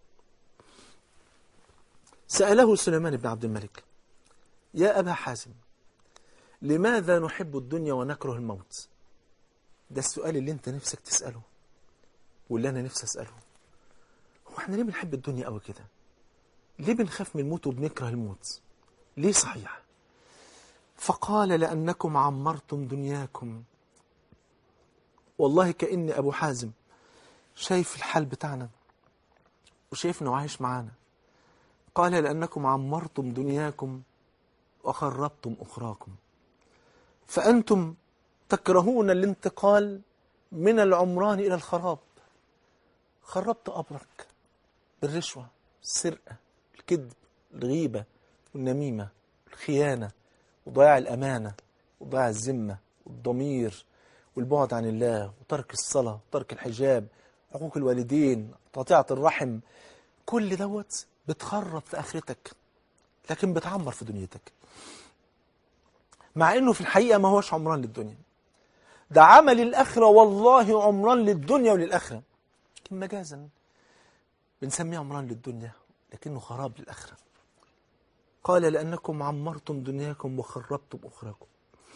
سأله سليمان بن عبد الملك يا أبا حازم لماذا نحب الدنيا ونكره الموت ده السؤال اللي انت نفسك تسأله واللي أنا نفسي أسأله هو احنا ليه بنحب الدنيا قوي كده ليه بنخاف من الموت وبنكره الموت ليه صحيح فقال لأنكم عمرتم دنياكم والله كأن أبو حازم شايف الحال بتاعنا وشايف انه عايش معانا قال لأنكم عمرتم دنياكم وخربتم أخراكم فأنتم تكرهون الانتقال من العمران إلى الخراب خربت قبرك بالرشوة السرقة الكذب الغيبة والنميمة الخيانة وضياع الأمانة وضياع الذمة والضمير والبعد عن الله وترك الصلاة وترك الحجاب حقوق الوالدين تقطيعة الرحم كل دوت بتخرب في آخرتك لكن بتعمر في دنيتك مع انه في الحقيقة ما هوش عمران للدنيا ده عمل الآخرة والله عمران للدنيا وللآخرة لكن مجازا بنسميه عمران للدنيا لكنه خراب للآخرة قال لأنكم عمرتم دنياكم وخربتم أخراكم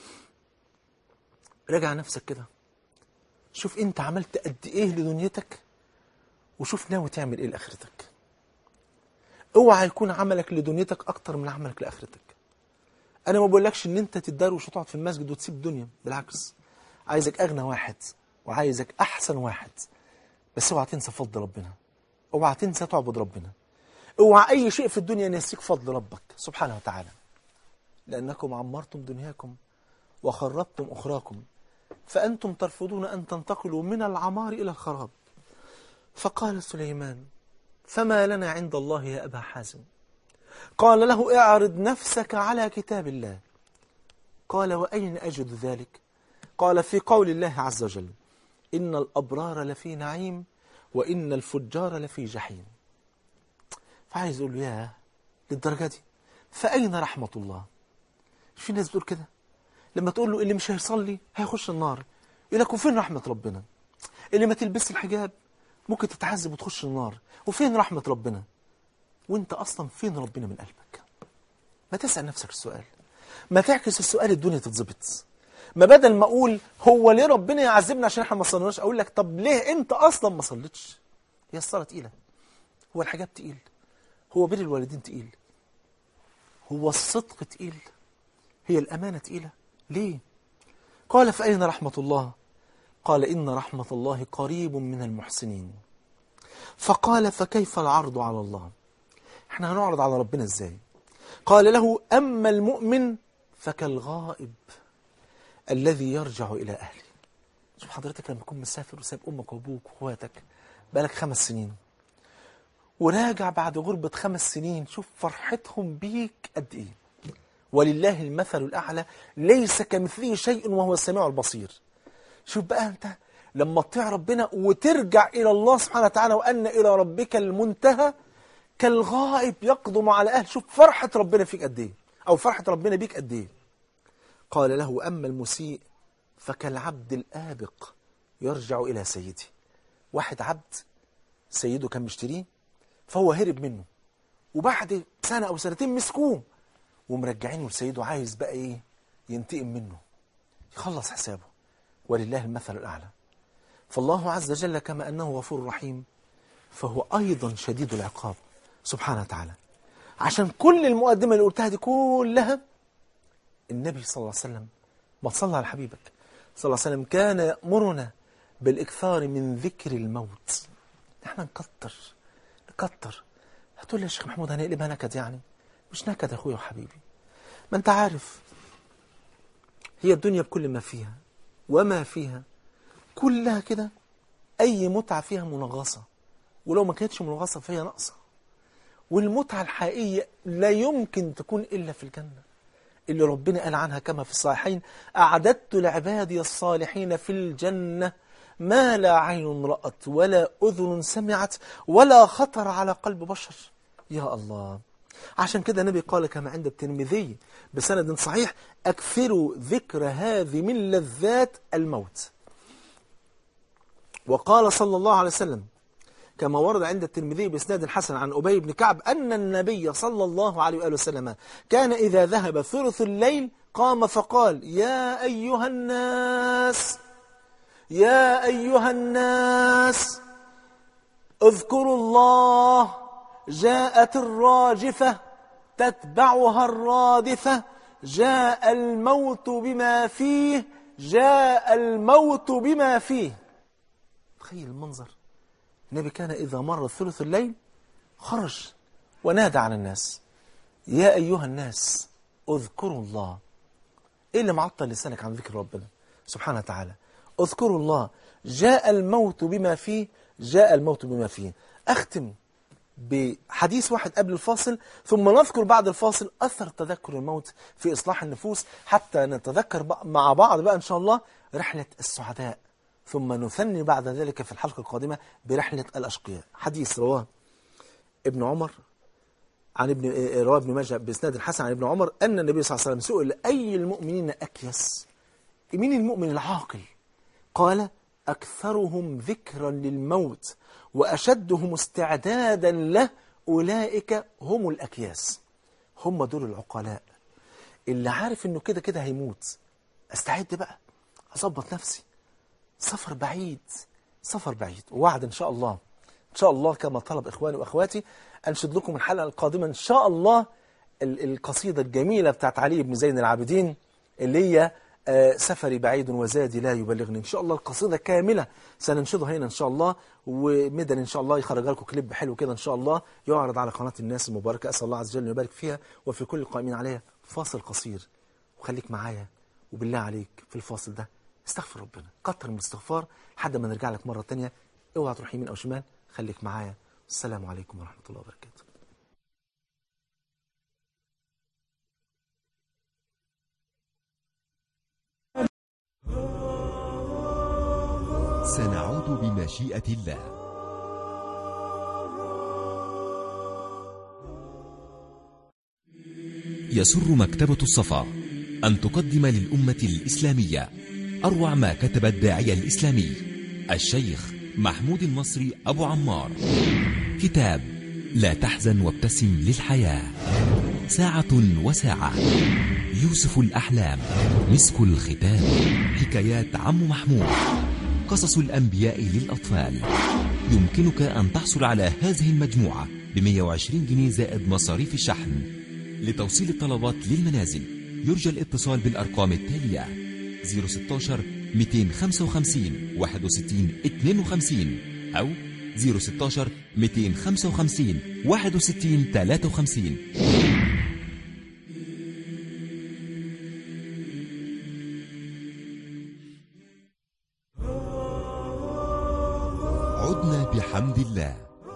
راجع نفسك كده شوف انت عملت قد ايه لدنيتك وشوف ناوي تعمل ايه لاخرتك اوعى يكون عملك لدنيتك اكتر من عملك لاخرتك انا ما بقولكش ان انت تتدروش وتقعد في المسجد وتسيب الدنيا بالعكس عايزك اغنى واحد وعايزك احسن واحد بس اوعى تنسى فضل ربنا اوعى تنسى تعبد ربنا اوعى اي شيء في الدنيا ينسيك فضل ربك سبحانه وتعالى لانكم عمرتم دنياكم وخربتم اخراكم فأنتم ترفضون أن تنتقلوا من العمار إلى الخراب فقال سليمان فما لنا عند الله يا أبا حازم قال له اعرض نفسك على كتاب الله قال وأين أجد ذلك قال في قول الله عز وجل إن الأبرار لفي نعيم وإن الفجار لفي جحيم فعايز يقول له يا للدرجة دي فأين رحمة الله في ناس بتقول كده لما تقول له اللي مش هيصلي هيخش النار يقول لك وفين رحمة ربنا اللي ما تلبس الحجاب ممكن تتعذب وتخش النار وفين رحمة ربنا وانت اصلا فين ربنا من قلبك ما تسأل نفسك السؤال ما تعكس السؤال الدنيا تتظبط ما بدل ما اقول هو ليه ربنا يعذبنا عشان احنا ما صليناش اقول لك طب ليه انت اصلا ما صليتش هي الصلاه تقيله هو الحجاب تقيل هو بر الوالدين تقيل هو الصدق تقيل هي الامانه تقيله ليه قال فأين رحمة الله قال إن رحمة الله قريب من المحسنين فقال فكيف العرض على الله احنا هنعرض على ربنا ازاي قال له أما المؤمن فكالغائب الذي يرجع إلى أهله شوف حضرتك لما تكون مسافر وسايب أمك وأبوك وأخواتك بقالك خمس سنين وراجع بعد غربة خمس سنين شوف فرحتهم بيك قد إيه ولله المثل الأعلى ليس كمثله شيء وهو السميع البصير شوف بقى أنت لما تطيع ربنا وترجع إلى الله سبحانه وتعالى وأن إلى ربك المنتهى كالغائب يقدم على أهل شوف فرحة ربنا فيك قد إيه أو فرحة ربنا بيك قد إيه قال له أما المسيء فكالعبد الآبق يرجع إلى سيده واحد عبد سيده كان مشتريه فهو هرب منه وبعد سنة أو سنتين مسكوه ومرجعينه لسيده عايز بقى إيه ينتقم منه يخلص حسابه ولله المثل الأعلى فالله عز وجل كما أنه غفور رحيم فهو أيضا شديد العقاب سبحانه وتعالى عشان كل المقدمة اللي قلتها دي كلها النبي صلى الله عليه وسلم ما تصلى على حبيبك صلى الله عليه وسلم كان يأمرنا بالإكثار من ذكر الموت احنا نكتر نكتر هتقول لي يا شيخ محمود هنقلبها نكد يعني مش نكد يا اخويا وحبيبي ما انت عارف هي الدنيا بكل ما فيها وما فيها كلها كده أي متعة فيها منغصة ولو ما كانتش منغصة فهي ناقصة والمتعة الحقيقية لا يمكن تكون إلا في الجنة اللي ربنا قال عنها كما في الصحيحين أعددت لعبادي الصالحين في الجنة ما لا عين رأت ولا أذن سمعت ولا خطر على قلب بشر يا الله عشان كده النبي قال كما عند الترمذي بسند صحيح أكثروا ذكر هذه من لذات الموت وقال صلى الله عليه وسلم كما ورد عند الترمذي بإسناد حسن عن أبي بن كعب أن النبي صلى الله عليه وآله وسلم كان إذا ذهب ثلث الليل قام فقال يا أيها الناس يا أيها الناس اذكروا الله جاءت الراجفة تتبعها الرادفة جاء الموت بما فيه جاء الموت بما فيه تخيل المنظر النبي كان إذا مر ثلث الليل خرج ونادى على الناس يا أيها الناس اذكروا الله إيه اللي معطل لسانك عن ذكر ربنا سبحانه وتعالى اذكروا الله جاء الموت بما فيه جاء الموت بما فيه أختم بحديث واحد قبل الفاصل ثم نذكر بعد الفاصل أثر تذكر الموت في إصلاح النفوس حتى نتذكر مع بعض بقى إن شاء الله رحلة السعداء ثم نثني بعد ذلك في الحلقة القادمة برحلة الأشقياء حديث رواه ابن عمر عن ابن رواه ابن ماجه بإسناد الحسن عن ابن عمر أن النبي صلى الله عليه وسلم سئل أي المؤمنين أكيس مين المؤمن العاقل قال أكثرهم ذكرا للموت وأشدهم استعدادا له أولئك هم الأكياس هم دول العقلاء اللي عارف انه كده كده هيموت استعد بقى اظبط نفسي سفر بعيد سفر بعيد ووعد ان شاء الله ان شاء الله كما طلب اخواني واخواتي انشد لكم الحلقه القادمه ان شاء الله القصيده الجميله بتاعت علي بن زين العابدين اللي هي سفري بعيد وزادي لا يبلغني إن شاء الله القصيدة كاملة سننشدها هنا إن شاء الله ومدن إن شاء الله يخرج لكم كليب حلو كده إن شاء الله يعرض على قناة الناس المباركة أسأل الله عز وجل أن يبارك فيها وفي كل القائمين عليها فاصل قصير وخليك معايا وبالله عليك في الفاصل ده استغفر ربنا كتر من الاستغفار لحد ما نرجع لك مرة تانية اوعى تروح يمين أو شمال خليك معايا السلام عليكم ورحمة الله وبركاته سنعود بمشيئة الله يسر مكتبة الصفا أن تقدم للأمة الإسلامية أروع ما كتب الداعية الإسلامي الشيخ محمود المصري أبو عمار كتاب لا تحزن وابتسم للحياة ساعة وساعة يوسف الأحلام مسك الختام حكايات عم محمود قصص الأنبياء للأطفال يمكنك أن تحصل على هذه المجموعة ب 120 جنيه زائد مصاريف الشحن لتوصيل الطلبات للمنازل يرجى الاتصال بالأرقام التالية 016 255 61 52 أو 016 255 61 53 عدنا بحمد الله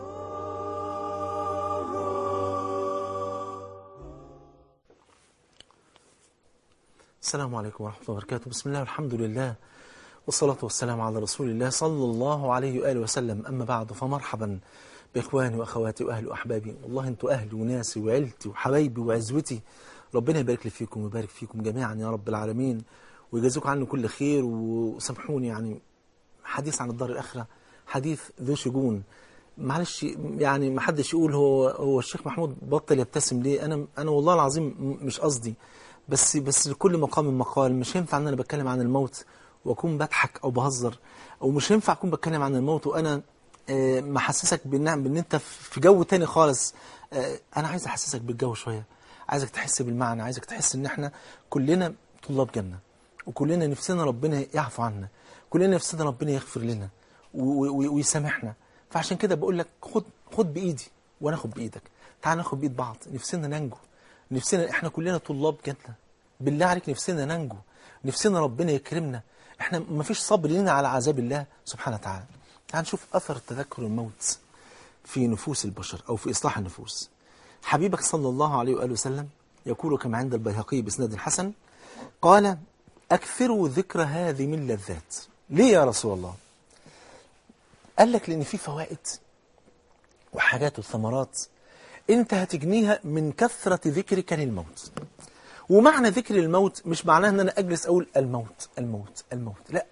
السلام عليكم ورحمة الله وبركاته بسم الله والحمد لله والصلاة والسلام على رسول الله صلى الله عليه وآله وسلم أما بعد فمرحبا بإخواني وأخواتي وأهلي وأحبابي والله أنتوا أهلي وناسي وعيلتي وحبايبي وعزوتي ربنا يبارك لي فيكم ويبارك فيكم جميعا يا رب العالمين ويجازيكم عني كل خير وسامحوني يعني حديث عن الدار الآخرة حديث ذو شجون معلش يعني ما حدش يقول هو هو الشيخ محمود بطل يبتسم ليه انا انا والله العظيم م- مش قصدي بس بس لكل مقام مقال مش هينفع ان انا بتكلم عن الموت واكون بضحك او بهزر او مش هينفع اكون بتكلم عن الموت وانا آه، محسسك بان بان انت في جو تاني خالص آه، انا عايز احسسك بالجو شويه عايزك تحس بالمعنى عايزك تحس ان احنا كلنا طلاب جنه وكلنا نفسنا ربنا يعفو عنا كلنا نفسنا ربنا يغفر لنا و- و- ويسامحنا فعشان كده بقول لك خد خد بايدي وانا اخد بايدك تعال ناخد بايد بعض نفسنا ننجو نفسنا احنا كلنا طلاب جنه بالله عليك نفسنا ننجو نفسنا ربنا يكرمنا احنا ما فيش صبر لنا على عذاب الله سبحانه وتعالى تعال نشوف اثر تذكر الموت في نفوس البشر او في اصلاح النفوس حبيبك صلى الله عليه واله وسلم يقول كما عند البيهقي باسناد حسن قال اكثروا ذكر هذه من لذات ليه يا رسول الله قال لك لان في فوائد وحاجات وثمرات انت هتجنيها من كثرة ذكرك للموت ومعنى ذكر الموت مش معناه ان انا اجلس اقول الموت الموت الموت لا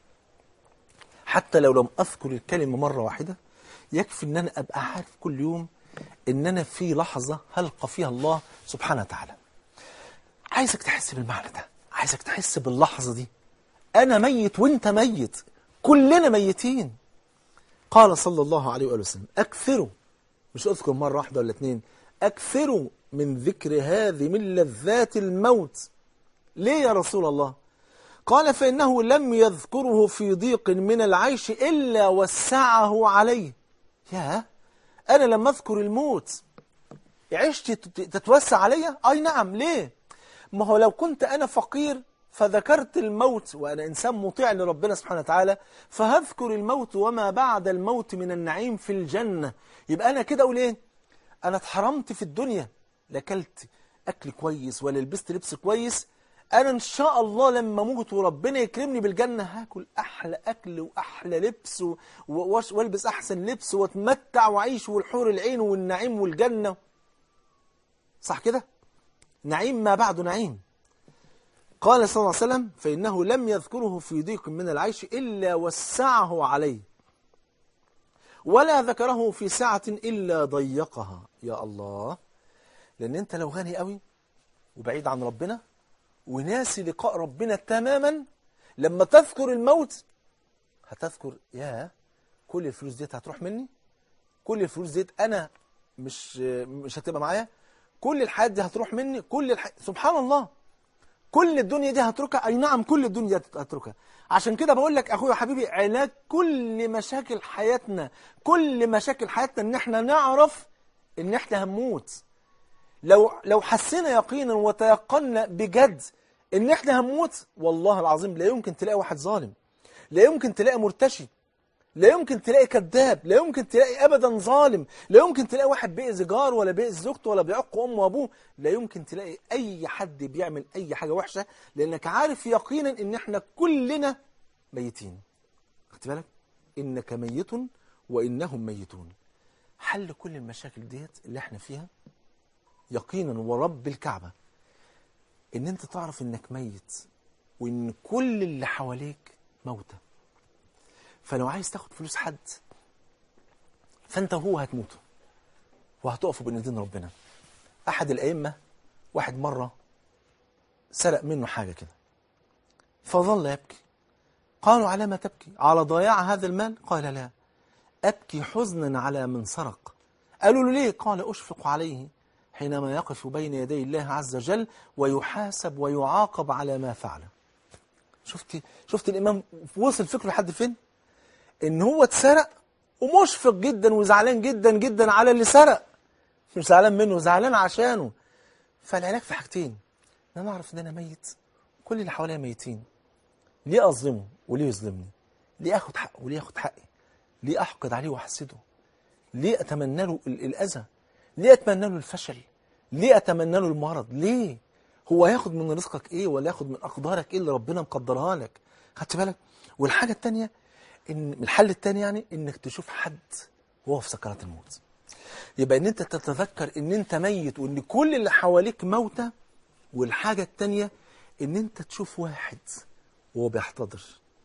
حتى لو لم اذكر الكلمة مرة واحدة يكفي ان انا ابقى عارف كل يوم ان انا في لحظة هلقى فيها الله سبحانه وتعالى عايزك تحس بالمعنى ده عايزك تحس باللحظة دي انا ميت وانت ميت كلنا ميتين قال صلى الله عليه وآله وسلم أكثروا مش أذكر مرة واحدة ولا اتنين أكثروا من ذكر هذه من لذات الموت ليه يا رسول الله قال فإنه لم يذكره في ضيق من العيش إلا وسعه عليه يا أنا لما أذكر الموت عشت تت- تتوسع عليا أي نعم ليه ما هو لو كنت أنا فقير فذكرت الموت وأنا إنسان مطيع لربنا سبحانه وتعالى فهذكر الموت وما بعد الموت من النعيم في الجنة يبقى أنا كده أقول إيه أنا اتحرمت في الدنيا لا أكلت أكل كويس ولا لبست لبس كويس أنا إن شاء الله لما أموت وربنا يكرمني بالجنة هاكل أحلى أكل وأحلى لبس و- و- وألبس أحسن لبس وأتمتع وأعيش والحور العين والنعيم والجنة صح كده؟ نعيم ما بعد نعيم قال صلى الله عليه وسلم فإنه لم يذكره في ضيق من العيش إلا وسعه عليه ولا ذكره في سعة إلا ضيقها يا الله لأن أنت لو غني قوي وبعيد عن ربنا وناسي لقاء ربنا تماما لما تذكر الموت هتذكر يا كل الفلوس ديت هتروح مني كل الفلوس ديت أنا مش مش هتبقى معايا كل الحياة دي هتروح مني كل الح... سبحان الله كل الدنيا دي هتركها اي نعم كل الدنيا دي هتركها عشان كده بقول لك اخويا وحبيبي علاج كل مشاكل حياتنا كل مشاكل حياتنا ان احنا نعرف ان احنا هنموت لو لو حسينا يقينا وتيقنا بجد ان احنا هنموت والله العظيم لا يمكن تلاقي واحد ظالم لا يمكن تلاقي مرتشي لا يمكن تلاقي كذاب لا يمكن تلاقي ابدا ظالم لا يمكن تلاقي واحد بيأذي جار ولا بيأذي زوجته ولا بيعق امه وابوه لا يمكن تلاقي اي حد بيعمل اي حاجه وحشه لانك عارف يقينا ان احنا كلنا ميتين خدت بالك انك ميت وانهم ميتون حل كل المشاكل ديت اللي احنا فيها يقينا ورب الكعبه ان انت تعرف انك ميت وان كل اللي حواليك موتى فلو عايز تاخد فلوس حد فانت وهو هتموتوا وهتقفوا بين ايدين ربنا احد الائمه واحد مره سرق منه حاجه كده فظل يبكي قالوا على ما تبكي على ضياع هذا المال قال لا ابكي حزنا على من سرق قالوا له ليه قال اشفق عليه حينما يقف بين يدي الله عز وجل ويحاسب ويعاقب على ما فعل شفت شفت الامام وصل فكره لحد فين ان هو اتسرق ومشفق جدا وزعلان جدا جدا على اللي سرق مش زعلان منه زعلان عشانه فالعلاج في حاجتين ان انا اعرف ان انا ميت كل اللي حواليا ميتين ليه اظلمه وليه يظلمني ليه اخد حقه وليه ياخد حقي ليه احقد عليه واحسده ليه اتمنى له ال- الاذى ليه اتمنى له الفشل ليه اتمنى له المرض ليه هو هياخد من رزقك ايه ولا ياخد من اقدارك ايه اللي ربنا مقدرها لك خدت بالك والحاجه الثانيه ان الحل الثاني يعني انك تشوف حد وهو في سكرات الموت يبقى ان انت تتذكر ان انت ميت وان كل اللي حواليك موتى والحاجه الثانيه ان انت تشوف واحد وهو بيحتضر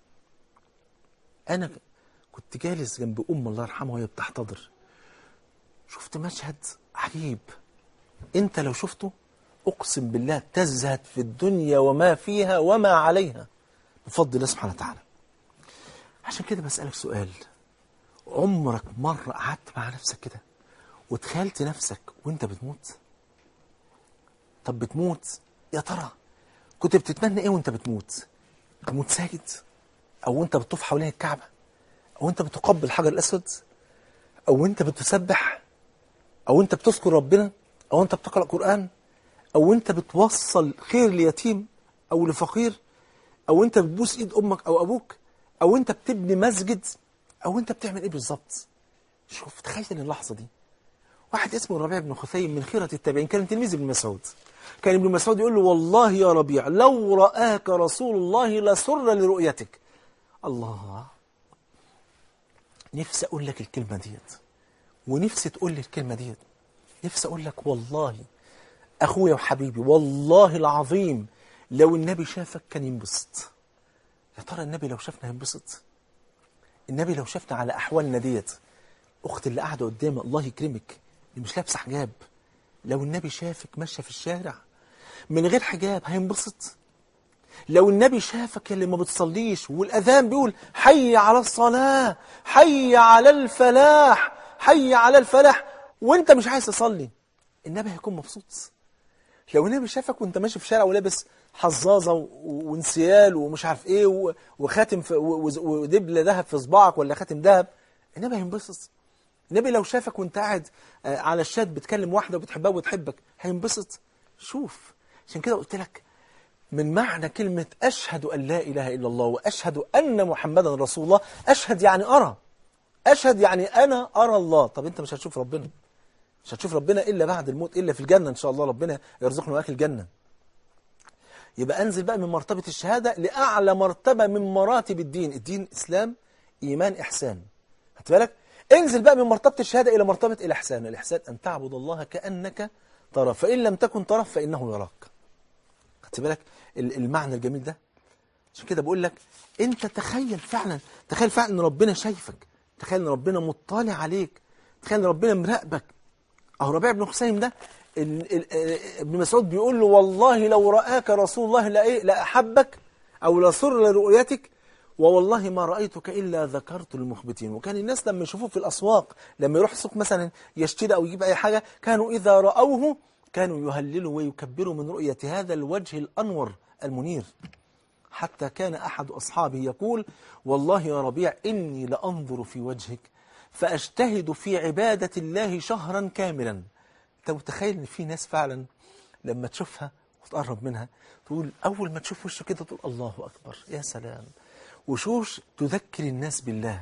انا كنت جالس جنب ام الله يرحمها وهي بتحتضر شفت مشهد عجيب انت لو شفته اقسم بالله تزهد في الدنيا وما فيها وما عليها بفضل الله سبحانه وتعالى عشان كده بسألك سؤال عمرك مرة قعدت مع نفسك كده وتخيلت نفسك وانت بتموت طب بتموت يا ترى كنت بتتمنى ايه وانت بتموت تموت ساجد او انت بتطوف حوالين الكعبة او انت بتقبل الحجر الاسود او انت بتسبح او انت بتذكر ربنا او انت بتقرأ قرآن او انت بتوصل خير ليتيم او لفقير او انت بتبوس ايد امك او ابوك او انت بتبني مسجد او انت بتعمل ايه بالظبط شوف تخيل اللحظه دي واحد اسمه الربيع بن خثيم من خيرة التابعين كان تلميذ ابن مسعود كان ابن مسعود يقول له والله يا ربيع لو رآك رسول الله لسر لرؤيتك الله نفسي اقول لك الكلمه ديت ونفسي تقول لي الكلمه ديت نفسي اقول لك والله اخويا وحبيبي والله العظيم لو النبي شافك كان ينبسط يا ترى النبي لو شافنا هينبسط النبي لو شافنا على احوالنا ديت اخت اللي قاعده قدامي الله يكرمك اللي مش لابسه حجاب لو النبي شافك ماشيه في الشارع من غير حجاب هينبسط لو النبي شافك اللي ما بتصليش والاذان بيقول حي على الصلاه حي على الفلاح حي على الفلاح وانت مش عايز تصلي النبي هيكون مبسوط لو النبي شافك وانت ماشي في شارع ولابس حظاظه و- وانسيال ومش عارف ايه و- وخاتم في و- و- ودبل ذهب في صباعك ولا خاتم ذهب النبي هينبسط النبي لو شافك وانت قاعد آه، على الشات بتكلم واحده وبتحبها وبتحبك هينبسط شوف عشان كده قلت لك من معنى كلمة أشهد أن لا إله إلا الله وأشهد أن محمدا رسول الله أشهد يعني أرى أشهد يعني أنا أرى الله طب أنت مش هتشوف ربنا مش هتشوف ربنا إلا بعد الموت إلا في الجنة إن شاء الله ربنا يرزقنا وياك الجنة يبقى أنزل بقى من مرتبة الشهادة لأعلى مرتبة من مراتب الدين الدين إسلام إيمان إحسان خدت بالك انزل بقى من مرتبة الشهادة إلى مرتبة الإحسان الإحسان أن تعبد الله كأنك ترى فإن لم تكن ترى فإنه يراك خدت بالك ال- المعنى الجميل ده عشان كده بقول لك انت تخيل فعلا تخيل فعلا ان ربنا شايفك تخيل ان ربنا مطلع عليك تخيل ان ربنا مراقبك اهو ربيع بن خثيم ده ال- ال- آه، ابن مسعود بيقول له والله لو رآك رسول الله لإيه لأحبك أو لسر لرؤيتك ووالله ما رأيتك إلا ذكرت المخبتين وكان الناس لما يشوفوه في الأسواق لما يروح السوق مثلا يشتري أو يجيب أي حاجة كانوا إذا رأوه كانوا يهللوا ويكبروا من رؤية هذا الوجه الأنور المنير حتى كان أحد أصحابه يقول والله يا ربيع إني لأنظر في وجهك فأجتهد في عبادة الله شهرا كاملا أنت متخيل إن في ناس فعلا لما تشوفها وتقرب منها تقول أول ما تشوف وشه كده تقول الله أكبر يا سلام وشوش تذكر الناس بالله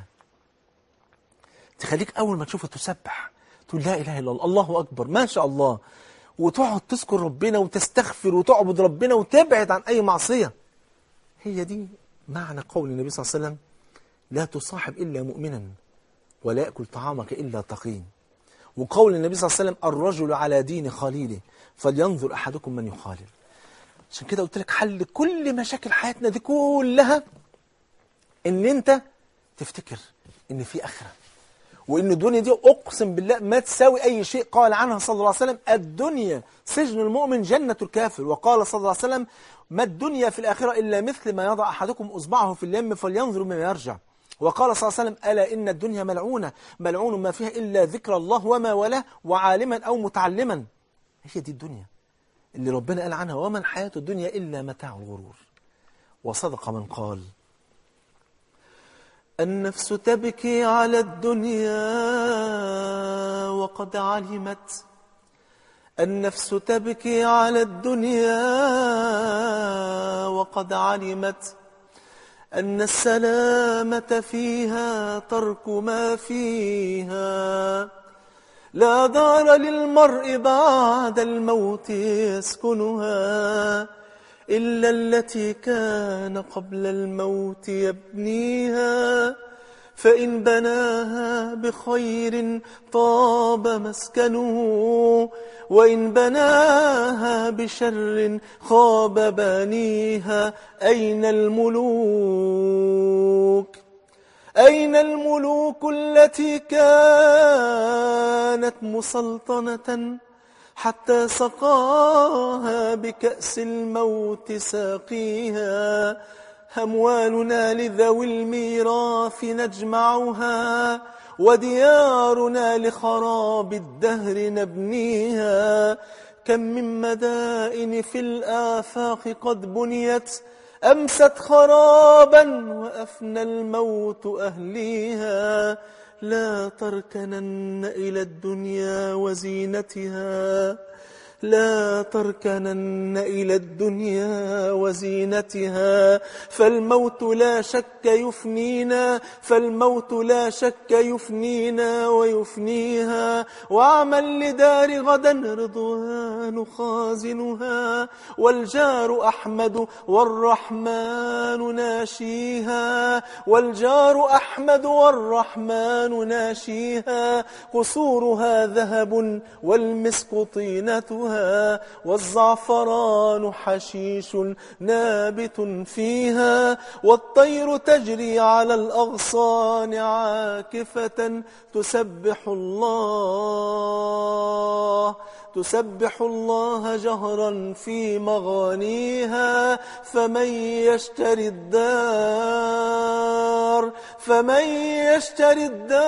تخليك أول ما تشوفه تسبح تقول لا إله إلا الله الله أكبر ما شاء الله وتقعد تذكر ربنا وتستغفر وتعبد ربنا وتبعد عن أي معصية هي دي معنى قول النبي صلى الله عليه وسلم لا تصاحب إلا مؤمنا ولا يأكل طعامك إلا تقي وقول النبي صلى الله عليه وسلم الرجل على دين خليله فلينظر أحدكم من يخالل عشان كده قلت لك حل كل مشاكل حياتنا دي كلها ان انت تفتكر ان في اخره وان الدنيا دي اقسم بالله ما تساوي اي شيء قال عنها صلى الله عليه وسلم الدنيا سجن المؤمن جنة الكافر وقال صلى الله عليه وسلم ما الدنيا في الاخره الا مثل ما يضع احدكم اصبعه في اليم فلينظر مما يرجع وقال صلى الله عليه وسلم ألا إن الدنيا ملعونة ملعون ما فيها إلا ذكر الله وما وله وعالما أو متعلما هي دي الدنيا اللي ربنا قال عنها وما الحياة الدنيا إلا متاع الغرور وصدق من قال النفس تبكي على الدنيا وقد علمت النفس تبكي على الدنيا وقد علمت أن السلامة فيها ترك ما فيها لا دار للمرء بعد الموت يسكنها إلا التي كان قبل الموت يبنيها فإن بناها بخير طاب مسكنه وإن بناها بشر خاب بانيها أين الملوك أين الملوك التي كانت مسلطنة حتى سقاها بكأس الموت ساقيها أموالنا لذوي الميراث نجمعها وديارنا لخراب الدهر نبنيها كم من مدائن في الآفاق قد بنيت أمست خرابا وأفنى الموت أهليها لا تركنن إلى الدنيا وزينتها لا تركنن إلى الدنيا وزينتها فالموت لا شك يفنينا فالموت لا شك يفنينا ويفنيها واعمل لدار غدا رضوان خازنها والجار أحمد والرحمن ناشيها والجار أحمد والرحمن ناشيها قصورها ذهب والمسك طينتها والزعفران حشيش نابت فيها والطير تجري على الأغصان عاكفة تسبح الله تسبح الله جهرا في مغانيها فمن يشتري الدار فمن يشتري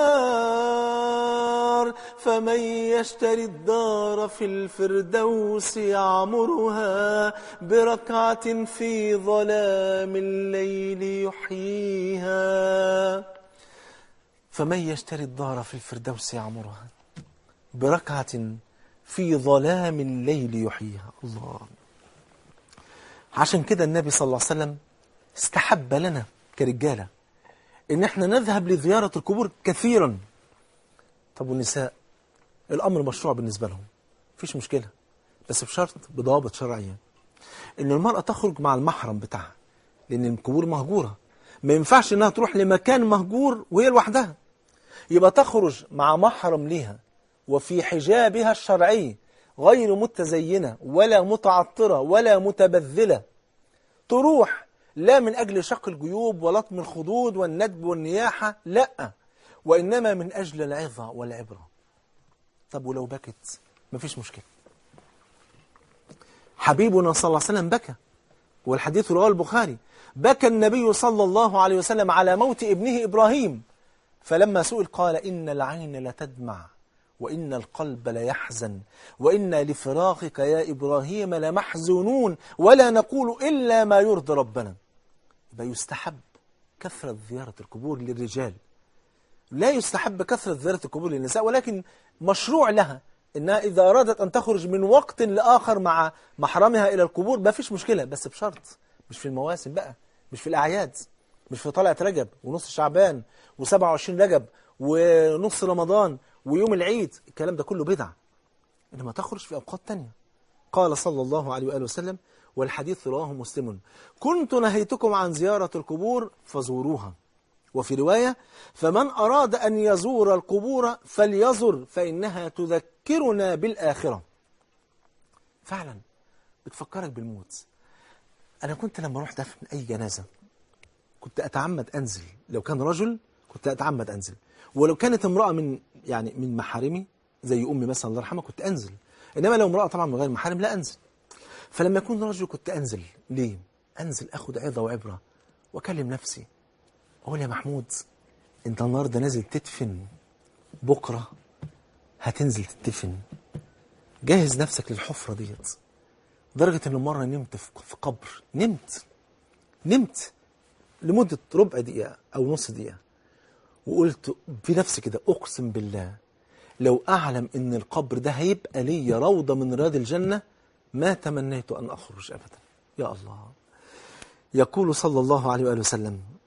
الدار فمن يشتري الدار في الفردوس يعمرها بركعة في ظلام الليل يحييها فمن يشتري الدار في الفردوس يعمرها بركعة في ظلام الليل يحييها الله عشان كده النبي صلى الله عليه وسلم استحب لنا كرجالة ان احنا نذهب لزيارة القبور كثيرا طب والنساء الامر مشروع بالنسبة لهم مفيش مشكلة بس بشرط بضوابط شرعية ان المرأة تخرج مع المحرم بتاعها لان القبور مهجورة ما ينفعش انها تروح لمكان مهجور وهي لوحدها يبقى تخرج مع محرم ليها وفي حجابها الشرعي غير متزينة ولا متعطرة ولا متبذلة تروح لا من أجل شق الجيوب ولطم الخدود والندب والنياحة لا وإنما من أجل العظة والعبرة طب ولو بكت مفيش مشكلة حبيبنا صلى الله عليه وسلم بكى والحديث رواه البخاري بكى النبي صلى الله عليه وسلم على موت ابنه إبراهيم فلما سئل قال إن العين لتدمع وإن القلب ليحزن وإنا لفراقك يا إبراهيم لمحزونون ولا نقول إلا ما يرضي ربنا يبقى يستحب كثرة زيارة القبور للرجال لا يستحب كثرة زيارة القبور للنساء ولكن مشروع لها إنها إذا أرادت أن تخرج من وقت لآخر مع محرمها إلى القبور ما فيش مشكلة بس بشرط مش في المواسم بقى مش في الأعياد مش في طلعة رجب ونص شعبان و27 رجب ونص رمضان ويوم العيد الكلام ده كله بدع إنما تخرج في أوقات تانية قال صلى الله عليه وآله وسلم والحديث رواه مسلم كنت نهيتكم عن زيارة القبور فزوروها وفي رواية فمن أراد أن يزور القبور فليزر فإنها تذكرنا بالآخرة فعلا بتفكرك بالموت أنا كنت لما رحت دفن أي جنازة كنت أتعمد أنزل لو كان رجل كنت أتعمد أنزل ولو كانت امرأة من يعني من محارمي زي أمي مثلا الله يرحمها كنت أنزل إنما لو امرأة طبعا من غير محارم لا أنزل فلما يكون رجل كنت أنزل ليه؟ أنزل أخد عظة وعبرة وأكلم نفسي أقول يا محمود أنت النهاردة نازل تدفن بكرة هتنزل تدفن جهز نفسك للحفرة ديت لدرجة إن مرة نمت في قبر نمت نمت لمدة ربع دقيقة أو نص دقيقة وقلت في نفسي كده أقسم بالله لو أعلم إن القبر ده هيبقى لي روضة من رياض الجنة ما تمنيت أن أخرج أبدا يا الله يقول صلى الله عليه وآله وسلم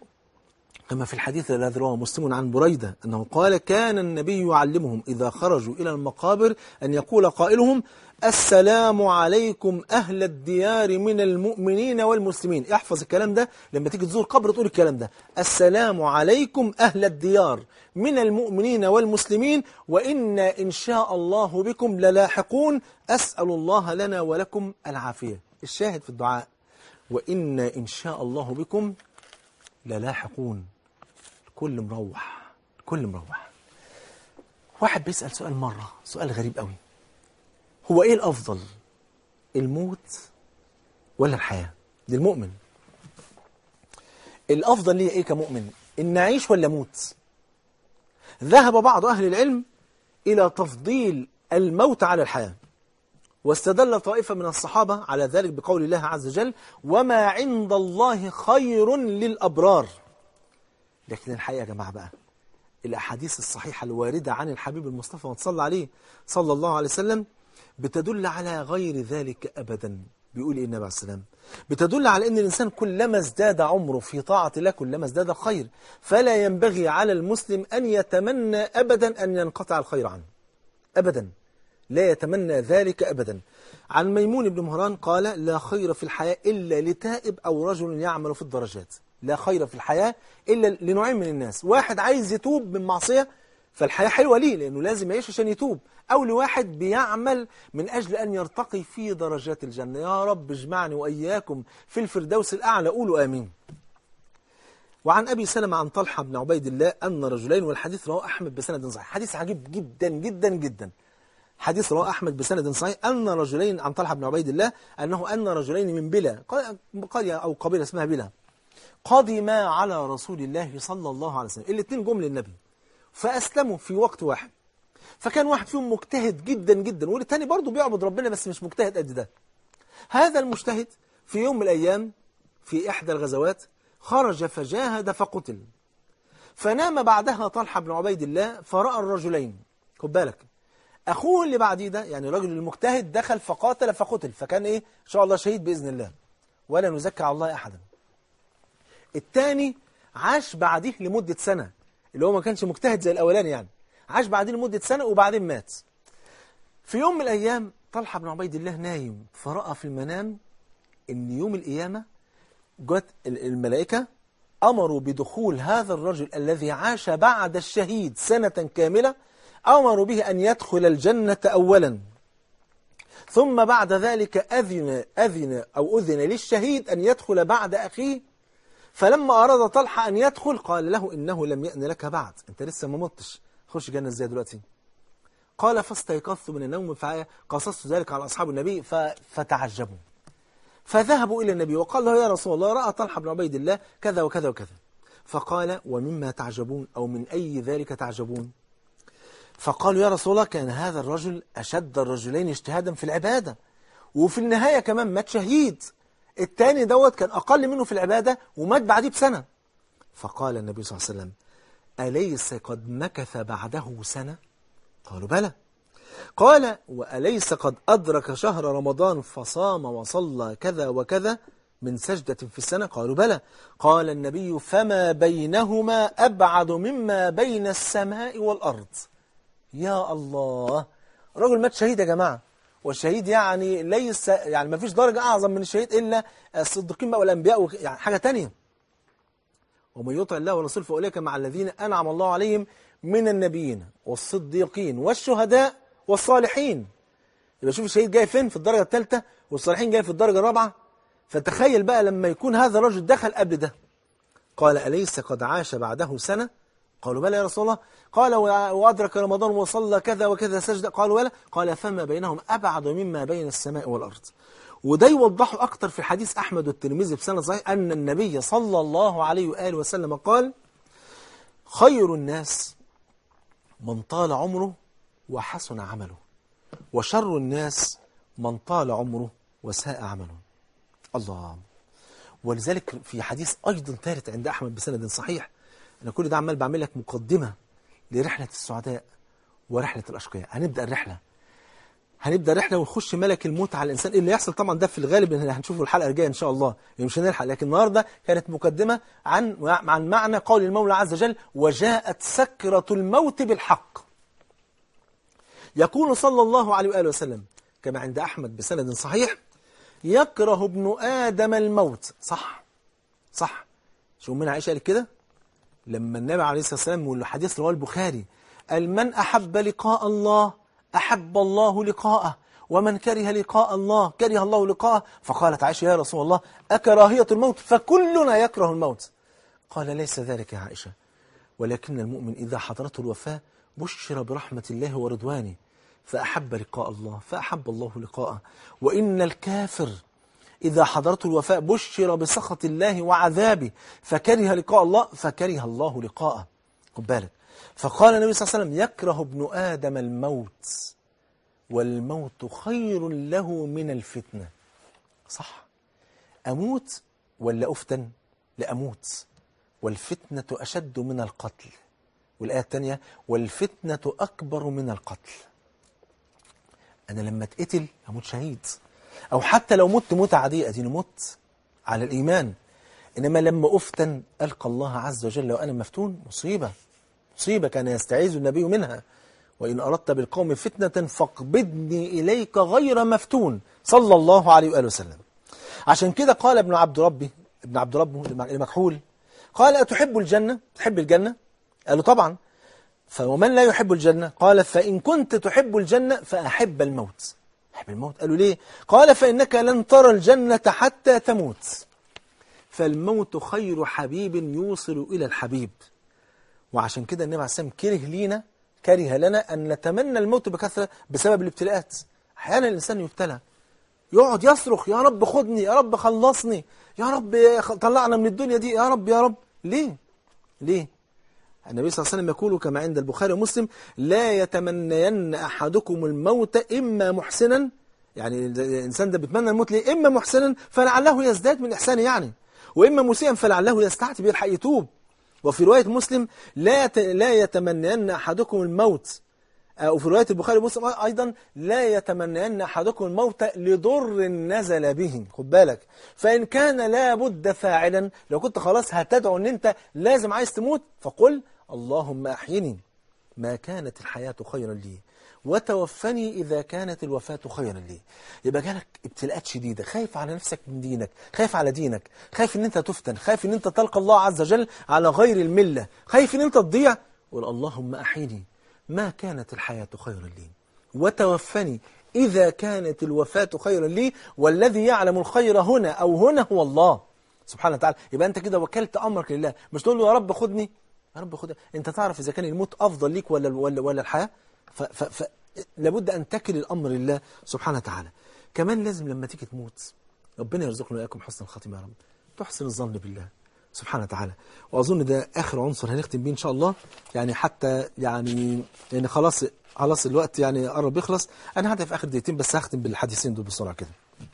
كما في الحديث الذي رواه مسلم عن بريدة أنه قال كان النبي يعلمهم إذا خرجوا إلى المقابر أن يقول قائلهم السلام عليكم أهل الديار من المؤمنين والمسلمين احفظ الكلام ده لما تيجي تزور قبر تقول الكلام ده السلام عليكم أهل الديار من المؤمنين والمسلمين وإنا إن شاء الله بكم للاحقون أسأل الله لنا ولكم العافية الشاهد في الدعاء وإنا إن شاء الله بكم للاحقون الكل مروح الكل مروح واحد بيسأل سؤال مرة سؤال غريب قوي هو ايه الافضل الموت ولا الحياة للمؤمن الافضل ليه ايه كمؤمن ان اعيش ولا اموت ذهب بعض اهل العلم الى تفضيل الموت على الحياة واستدل طائفة من الصحابة على ذلك بقول الله عز وجل وما عند الله خير للأبرار لكن الحقيقة يا جماعة بقى الأحاديث الصحيحة الواردة عن الحبيب المصطفى وتصلى عليه صلى الله عليه وسلم بتدل على غير ذلك أبدا بيقول إيه النبي عليه السلام بتدل على أن الإنسان كلما ازداد عمره في طاعة الله كلما ازداد خير فلا ينبغي على المسلم أن يتمنى أبدا أن ينقطع الخير عنه أبدا لا يتمنى ذلك أبدا عن ميمون بن مهران قال لا خير في الحياة إلا لتائب أو رجل يعمل في الدرجات لا خير في الحياة إلا لنوعين من الناس واحد عايز يتوب من معصية فالحياة حلوة ليه لأنه لازم يعيش عشان يتوب أو لواحد بيعمل من أجل أن يرتقي في درجات الجنة يا رب اجمعني وإياكم في الفردوس الأعلى قولوا آمين وعن أبي سلمة عن طلحة بن عبيد الله أن رجلين والحديث رواه أحمد بسند صحيح حديث عجيب جدا جدا جدا حديث رواه أحمد بسند صحيح أن رجلين عن طلحة بن عبيد الله أنه أن رجلين من بلا قرية أو قبيلة اسمها بلا قدما على رسول الله صلى الله عليه وسلم الاثنين جم للنبي فأسلموا في وقت واحد فكان واحد فيهم مجتهد جدا جدا والتاني برضه بيعبد ربنا بس مش مجتهد قد ده هذا المجتهد في يوم من الأيام في إحدى الغزوات خرج فجاهد فقتل فنام بعدها طلحة بن عبيد الله فرأى الرجلين خد بالك أخوه اللي بعديه ده يعني الرجل المجتهد دخل فقاتل فقتل فكان إيه إن شاء الله شهيد بإذن الله ولا نزكى على الله أحدا الثاني عاش بعديه لمدة سنة اللي هو ما كانش مجتهد زي الأولاني يعني عاش بعدين لمدة سنة وبعدين مات في يوم من الأيام طلحة بن عبيد الله نايم فرأى في المنام إن يوم القيامة جت الملائكة أمروا بدخول هذا الرجل الذي عاش بعد الشهيد سنة كاملة أمروا به أن يدخل الجنة أولا ثم بعد ذلك أذن, أذن أو أذن للشهيد أن يدخل بعد أخيه فلما أراد طلحة أن يدخل قال له إنه لم يأن لك بعد أنت لسه ما متش خش جنة ازاي دلوقتي قال فاستيقظت من النوم فقصصت ذلك على أصحاب النبي فتعجبوا فذهبوا إلى النبي وقال له يا رسول الله رأى طلحة بن عبيد الله كذا وكذا وكذا فقال ومما تعجبون أو من أي ذلك تعجبون فقالوا يا رسول الله كان هذا الرجل أشد الرجلين اجتهادا في العبادة وفي النهاية كمان مات شهيد التاني دوت كان أقل منه في العبادة ومات بعديه بسنة فقال النبي صلى الله عليه وسلم أليس قد مكث بعده سنة قالوا بلى قال وأليس قد أدرك شهر رمضان فصام وصلى كذا وكذا من سجدة في السنة قالوا بلى قال النبي فما بينهما أبعد مما بين السماء والأرض يا الله رجل مات شهيد يا جماعة والشهيد يعني ليس يعني ما فيش درجة أعظم من الشهيد إلا الصديقين بقى والأنبياء يعني حاجة تانية ومن يطع الله ورسوله فأولئك مع الذين أنعم الله عليهم من النبيين والصديقين والشهداء والصالحين يبقى شوف الشهيد جاي فين في الدرجة الثالثة والصالحين جاي في الدرجة الرابعة فتخيل بقى لما يكون هذا الرجل دخل قبل ده قال أليس قد عاش بعده سنة قالوا بلى يا رسول الله قال وأدرك رمضان وصلى كذا وكذا سجدة قالوا بلى قال فما بينهم أبعد مما بين السماء والأرض وده يوضحه أكتر في حديث أحمد والترمذي بسنة صحيح أن النبي صلى الله عليه وآله وسلم قال خير الناس من طال عمره وحسن عمله وشر الناس من طال عمره وساء عمله الله ولذلك في حديث أيضا ثالث عند أحمد بسند صحيح أنا كل ده عمال بعمل لك مقدمة لرحلة السعداء ورحلة الأشقياء هنبدأ الرحلة هنبدا رحله ونخش ملك الموت على الانسان اللي يحصل طبعا ده في الغالب ان هنشوفه الحلقه الجايه ان شاء الله يعني مش هنلحق لكن النهارده كانت مقدمه عن عن معنى قول المولى عز وجل وجاءت سكره الموت بالحق يقول صلى الله عليه واله وسلم كما عند احمد بسند صحيح يكره ابن ادم الموت صح صح شو من عائشه قالت كده لما النبي عليه الصلاه والسلام والحديث رواه البخاري قال من احب لقاء الله أحب الله لقاءه ومن كره لقاء الله كره الله لقاءه فقالت عائشة يا رسول الله أكراهية الموت فكلنا يكره الموت قال ليس ذلك يا عائشة ولكن المؤمن إذا حضرته الوفاة بشر برحمة الله ورضوانه فأحب لقاء الله فأحب الله لقاءه وإن الكافر إذا حضرته الوفاة بشر بسخط الله وعذابه فكره لقاء الله فكره الله لقاءه خد بالك فقال النبي صلى الله عليه وسلم يكره ابن آدم الموت والموت خير له من الفتنة صح أموت ولا أفتن لأموت والفتنة أشد من القتل والآية الثانية والفتنة أكبر من القتل أنا لما اتقتل هموت شهيد أو حتى لو مت موتة عادية أديني مت على الإيمان إنما لما أفتن ألقى الله عز وجل وأنا مفتون مصيبة مصيبة كان يستعيذ النبي منها وإن أردت بالقوم فتنة فاقبضني إليك غير مفتون صلى الله عليه وآله وسلم عشان كده قال ابن عبد ربي ابن عبد ربه المكحول قال أتحب الجنة تحب الجنة قال له طبعا فومن لا يحب الجنة قال فإن كنت تحب الجنة فأحب الموت أحب الموت قالوا ليه قال فإنك لن ترى الجنة حتى تموت فالموت خير حبيب يوصل إلى الحبيب وعشان كده النبي عليه السلام كره لينا كره لنا أن نتمنى الموت بكثرة بسبب الابتلاءات أحيانا الإنسان يبتلى يقعد يصرخ يا رب خدني يا رب خلصني يا رب طلعنا من الدنيا دي يا رب يا رب ليه ليه النبي صلى الله عليه وسلم يقول كما عند البخاري ومسلم لا يتمنين أحدكم الموت إما محسنا يعني الإنسان ده بيتمنى الموت ليه إما محسنا فلعله يزداد من إحسانه يعني وإما مسيئا فلعله يستعتب يلحق يتوب وفي رواية مسلم لا لا يتمنين أحدكم الموت وفي رواية البخاري ومسلم أيضا لا يتمنين أحدكم الموت لضر نزل به خد بالك فإن كان لا بد فاعلا لو كنت خلاص هتدعو أن أنت لازم عايز تموت فقل اللهم أحيني ما كانت الحياة خيرا لي وتوفني إذا كانت الوفاة خيرا لي يبقى جالك ابتلاءات شديدة خايف على نفسك من دينك خايف على دينك خايف ان انت تفتن خايف ان انت تلقى الله عز وجل على غير الملة خايف ان انت تضيع قل اللهم أحيني ما كانت الحياة خيرا لي وتوفني إذا كانت الوفاة خيرا لي والذي يعلم الخير هنا أو هنا هو الله سبحانه وتعالى يبقى أنت كده وكلت أمرك لله مش تقول له يا رب خدني يا رب خدني أنت تعرف إذا كان الموت أفضل ليك ولا, ولا, ولا الحياة ف ف ف لابد أن تكل الأمر لله سبحانه وتعالى كمان لازم لما تيجي تموت ربنا يرزقنا وإياكم حسن الخاتمة يا رب تحسن الظن بالله سبحانه وتعالى وأظن ده آخر عنصر هنختم بيه إن شاء الله يعني حتى يعني يعني خلاص خلاص الوقت يعني قرب يخلص أنا هدف آخر دقيقتين بس هختم بالحديثين دول بسرعة كده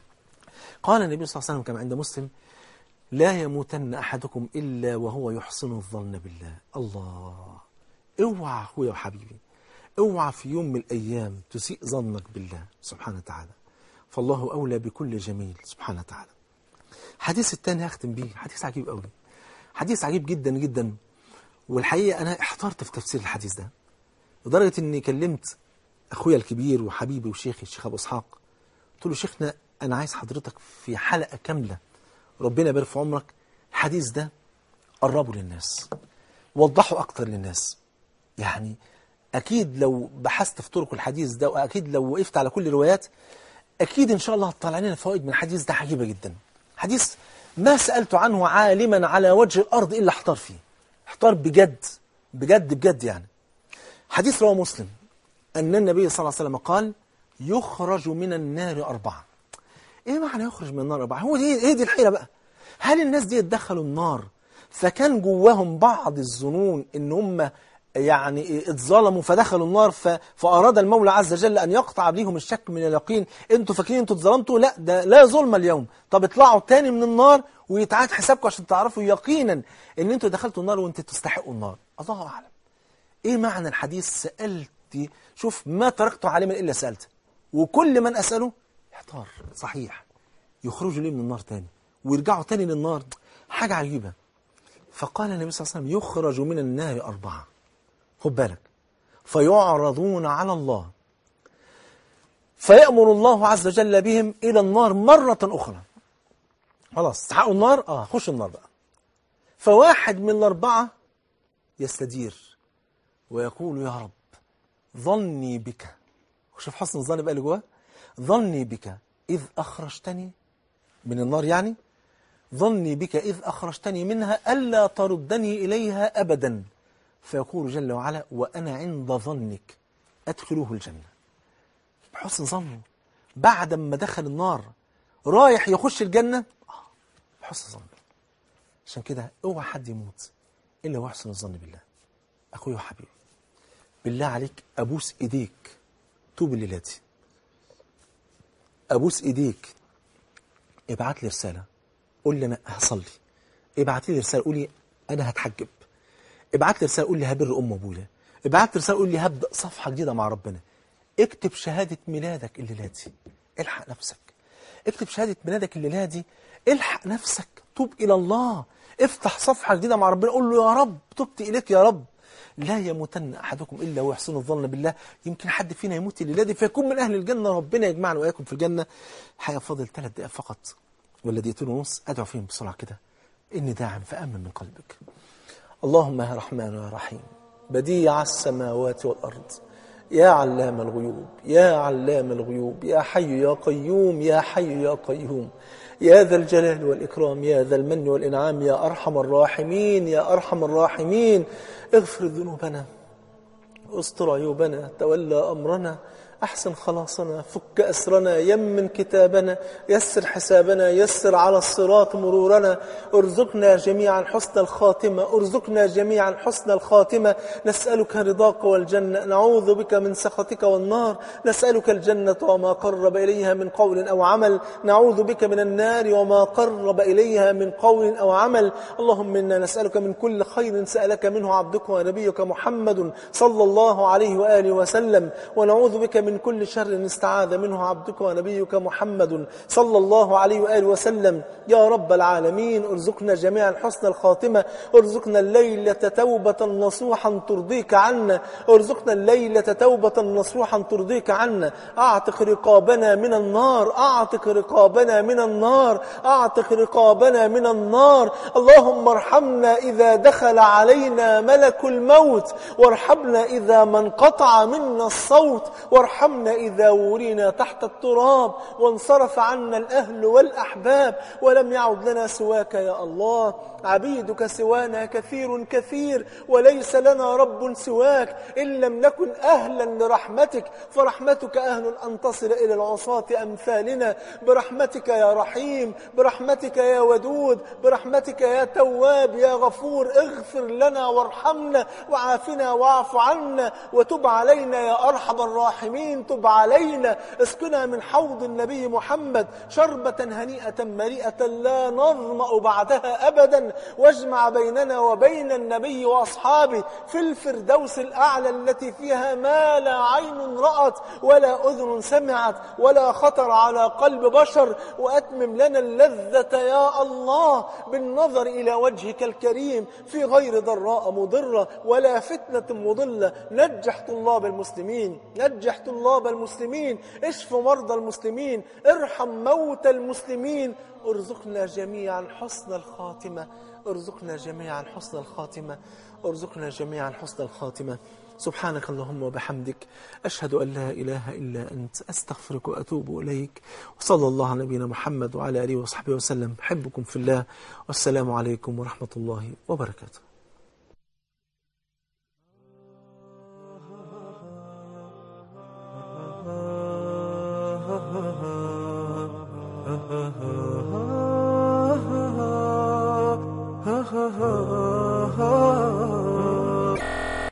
قال النبي صلى الله عليه وسلم كما عند مسلم لا يموتن أحدكم إلا وهو يحسن الظن بالله الله اوعى أخويا وحبيبي اوعى في يوم من الأيام تسيء ظنك بالله سبحانه وتعالى فالله أولى بكل جميل سبحانه وتعالى الحديث الثاني هختم بيه حديث عجيب قوي حديث عجيب جدا جدا والحقيقة أنا احترت في تفسير الحديث ده لدرجة أني كلمت أخويا الكبير وحبيبي وشيخي الشيخ أبو إسحاق قلت له شيخنا أنا عايز حضرتك في حلقة كاملة ربنا يبارك في عمرك الحديث ده قربه للناس وضحه أكتر للناس يعني أكيد لو بحثت في طرق الحديث ده وأكيد لو وقفت على كل الروايات أكيد إن شاء الله هتطلع لنا فوائد من الحديث ده عجيبة جدا حديث ما سألت عنه عالما على وجه الأرض إلا احتار فيه احتار بجد بجد بجد يعني حديث رواه مسلم أن النبي صلى الله عليه وسلم قال يخرج من النار أربعة إيه معنى يخرج من النار أربعة هو دي, إيه دي الحيرة بقى هل الناس دي دخلوا النار فكان جواهم بعض الظنون إن هم يعني اتظلموا فدخلوا النار ف... فأراد المولى عز وجل أن يقطع بيهم الشك من اليقين انتوا فاكرين انتوا اتظلمتوا لا ده لا ظلم اليوم طب اطلعوا تاني من النار ويتعاد حسابكم عشان تعرفوا يقينا ان انتوا دخلتوا النار وانتوا تستحقوا النار الله أعلم ايه معنى الحديث سألت شوف ما تركت عالما إلا سألت وكل من أسأله احتار صحيح يخرجوا ليه من النار تاني ويرجعوا تاني للنار حاجة عجيبة فقال النبي صلى الله عليه وسلم يخرج من النار أربعة خد بالك فيعرضون على الله فيأمر الله عز وجل بهم إلى النار مرة أخرى خلاص استحقوا النار اه خش النار بقى فواحد من الأربعة يستدير ويقول يا رب ظني بك شوف حسن الظن بقى اللي جواه ظني بك إذ أخرجتني من النار يعني ظني بك إذ أخرجتني منها ألا تردني إليها أبدا فيقول جل وعلا وأنا عند ظنك أدخله الجنة بحسن ظنه بعد ما دخل النار رايح يخش الجنة آه، بحسن ظنه عشان كده اوعى حد يموت إلا ويحسن الظن بالله أخوي وحبيبي بالله عليك أبوس إيديك توب الليلة دي أبوس إيديك ابعت لي رسالة قول لي أنا هصلي ابعت لي رسالة قول لي أنا هتحجب ابعت لي رسالة قول لي هبر أم أبويا ابعت لي رسالة قول لي هبدأ صفحة جديدة مع ربنا اكتب شهادة ميلادك الليلة دي الحق نفسك اكتب شهادة ميلادك الليلة دي الحق نفسك توب إلى الله افتح صفحة جديدة مع ربنا قول له يا رب تبت إليك يا رب لا يموتن أحدكم إلا ويحسن الظن بالله يمكن حد فينا يموت الليلة دي فيكون من أهل الجنة ربنا يجمعنا وإياكم في الجنة حاجة فاضل ثلاث دقائق فقط ولا دقيقتين ونص أدعو فيهم بسرعة كده إني داعم فأمن من قلبك اللهم يا رحمن يا رحيم بديع السماوات والأرض يا علام الغيوب يا علام الغيوب يا حي يا قيوم يا حي يا قيوم يا ذا الجلال والإكرام يا ذا المن والإنعام يا أرحم الراحمين يا أرحم الراحمين اغفر ذنوبنا استر عيوبنا تولى أمرنا أحسن خلاصنا فك أسرنا يمن كتابنا يسر حسابنا يسر على الصراط مرورنا ارزقنا جميعا حسن الخاتمة ارزقنا جميعا حسن الخاتمة نسألك رضاك والجنة نعوذ بك من سخطك والنار نسألك الجنة وما قرب إليها من قول أو عمل نعوذ بك من النار وما قرب إليها من قول أو عمل اللهم إنا نسألك من كل خير سألك منه عبدك ونبيك محمد صلى الله عليه وآله وسلم ونعوذ بك من كل شر استعاذ منه عبدك ونبيك محمد صلى الله عليه وآله وسلم يا رب العالمين ارزقنا جميعا حسن الخاتمة ارزقنا الليلة توبة نصوحا ترضيك عنا ارزقنا الليلة توبة نصوحا ترضيك عنا اعتق رقابنا من النار اعتق رقابنا من النار اعتق رقابنا من النار اللهم ارحمنا إذا دخل علينا ملك الموت وارحمنا إذا ما انقطع منا الصوت وارحمنا إذا ورينا تحت التراب وانصرف عنا الأهل والأحباب ولم يعد لنا سواك يا الله عبيدك سوانا كثير كثير وليس لنا رب سواك إن لم نكن أهلا لرحمتك فرحمتك أهل أن تصل إلى العصاة أمثالنا برحمتك يا رحيم برحمتك يا ودود برحمتك يا تواب يا غفور اغفر لنا وارحمنا وعافنا واعف عنا وتب علينا يا أرحم الراحمين تب علينا اسقنا من حوض النبي محمد شربة هنيئة مريئة لا نظمأ بعدها أبدا واجمع بيننا وبين النبي وأصحابه في الفردوس الأعلى التي فيها ما لا عين رأت ولا أذن سمعت ولا خطر على قلب بشر وأتمم لنا اللذة يا الله بالنظر إلى وجهك الكريم في غير ضراء مضرة ولا فتنة مضلة نجح طلاب المسلمين نجح طلاب المسلمين اشف مرضى المسلمين ارحم موتى المسلمين ارزقنا جميعا حسن الخاتمة ارزقنا جميعا حسن الخاتمة ارزقنا جميعا حسن الخاتمة سبحانك اللهم وبحمدك أشهد أن لا إله إلا أنت أستغفرك وأتوب إليك وصلى الله على نبينا محمد وعلى آله وصحبه وسلم أحبكم في الله والسلام عليكم ورحمة الله وبركاته ha ha ha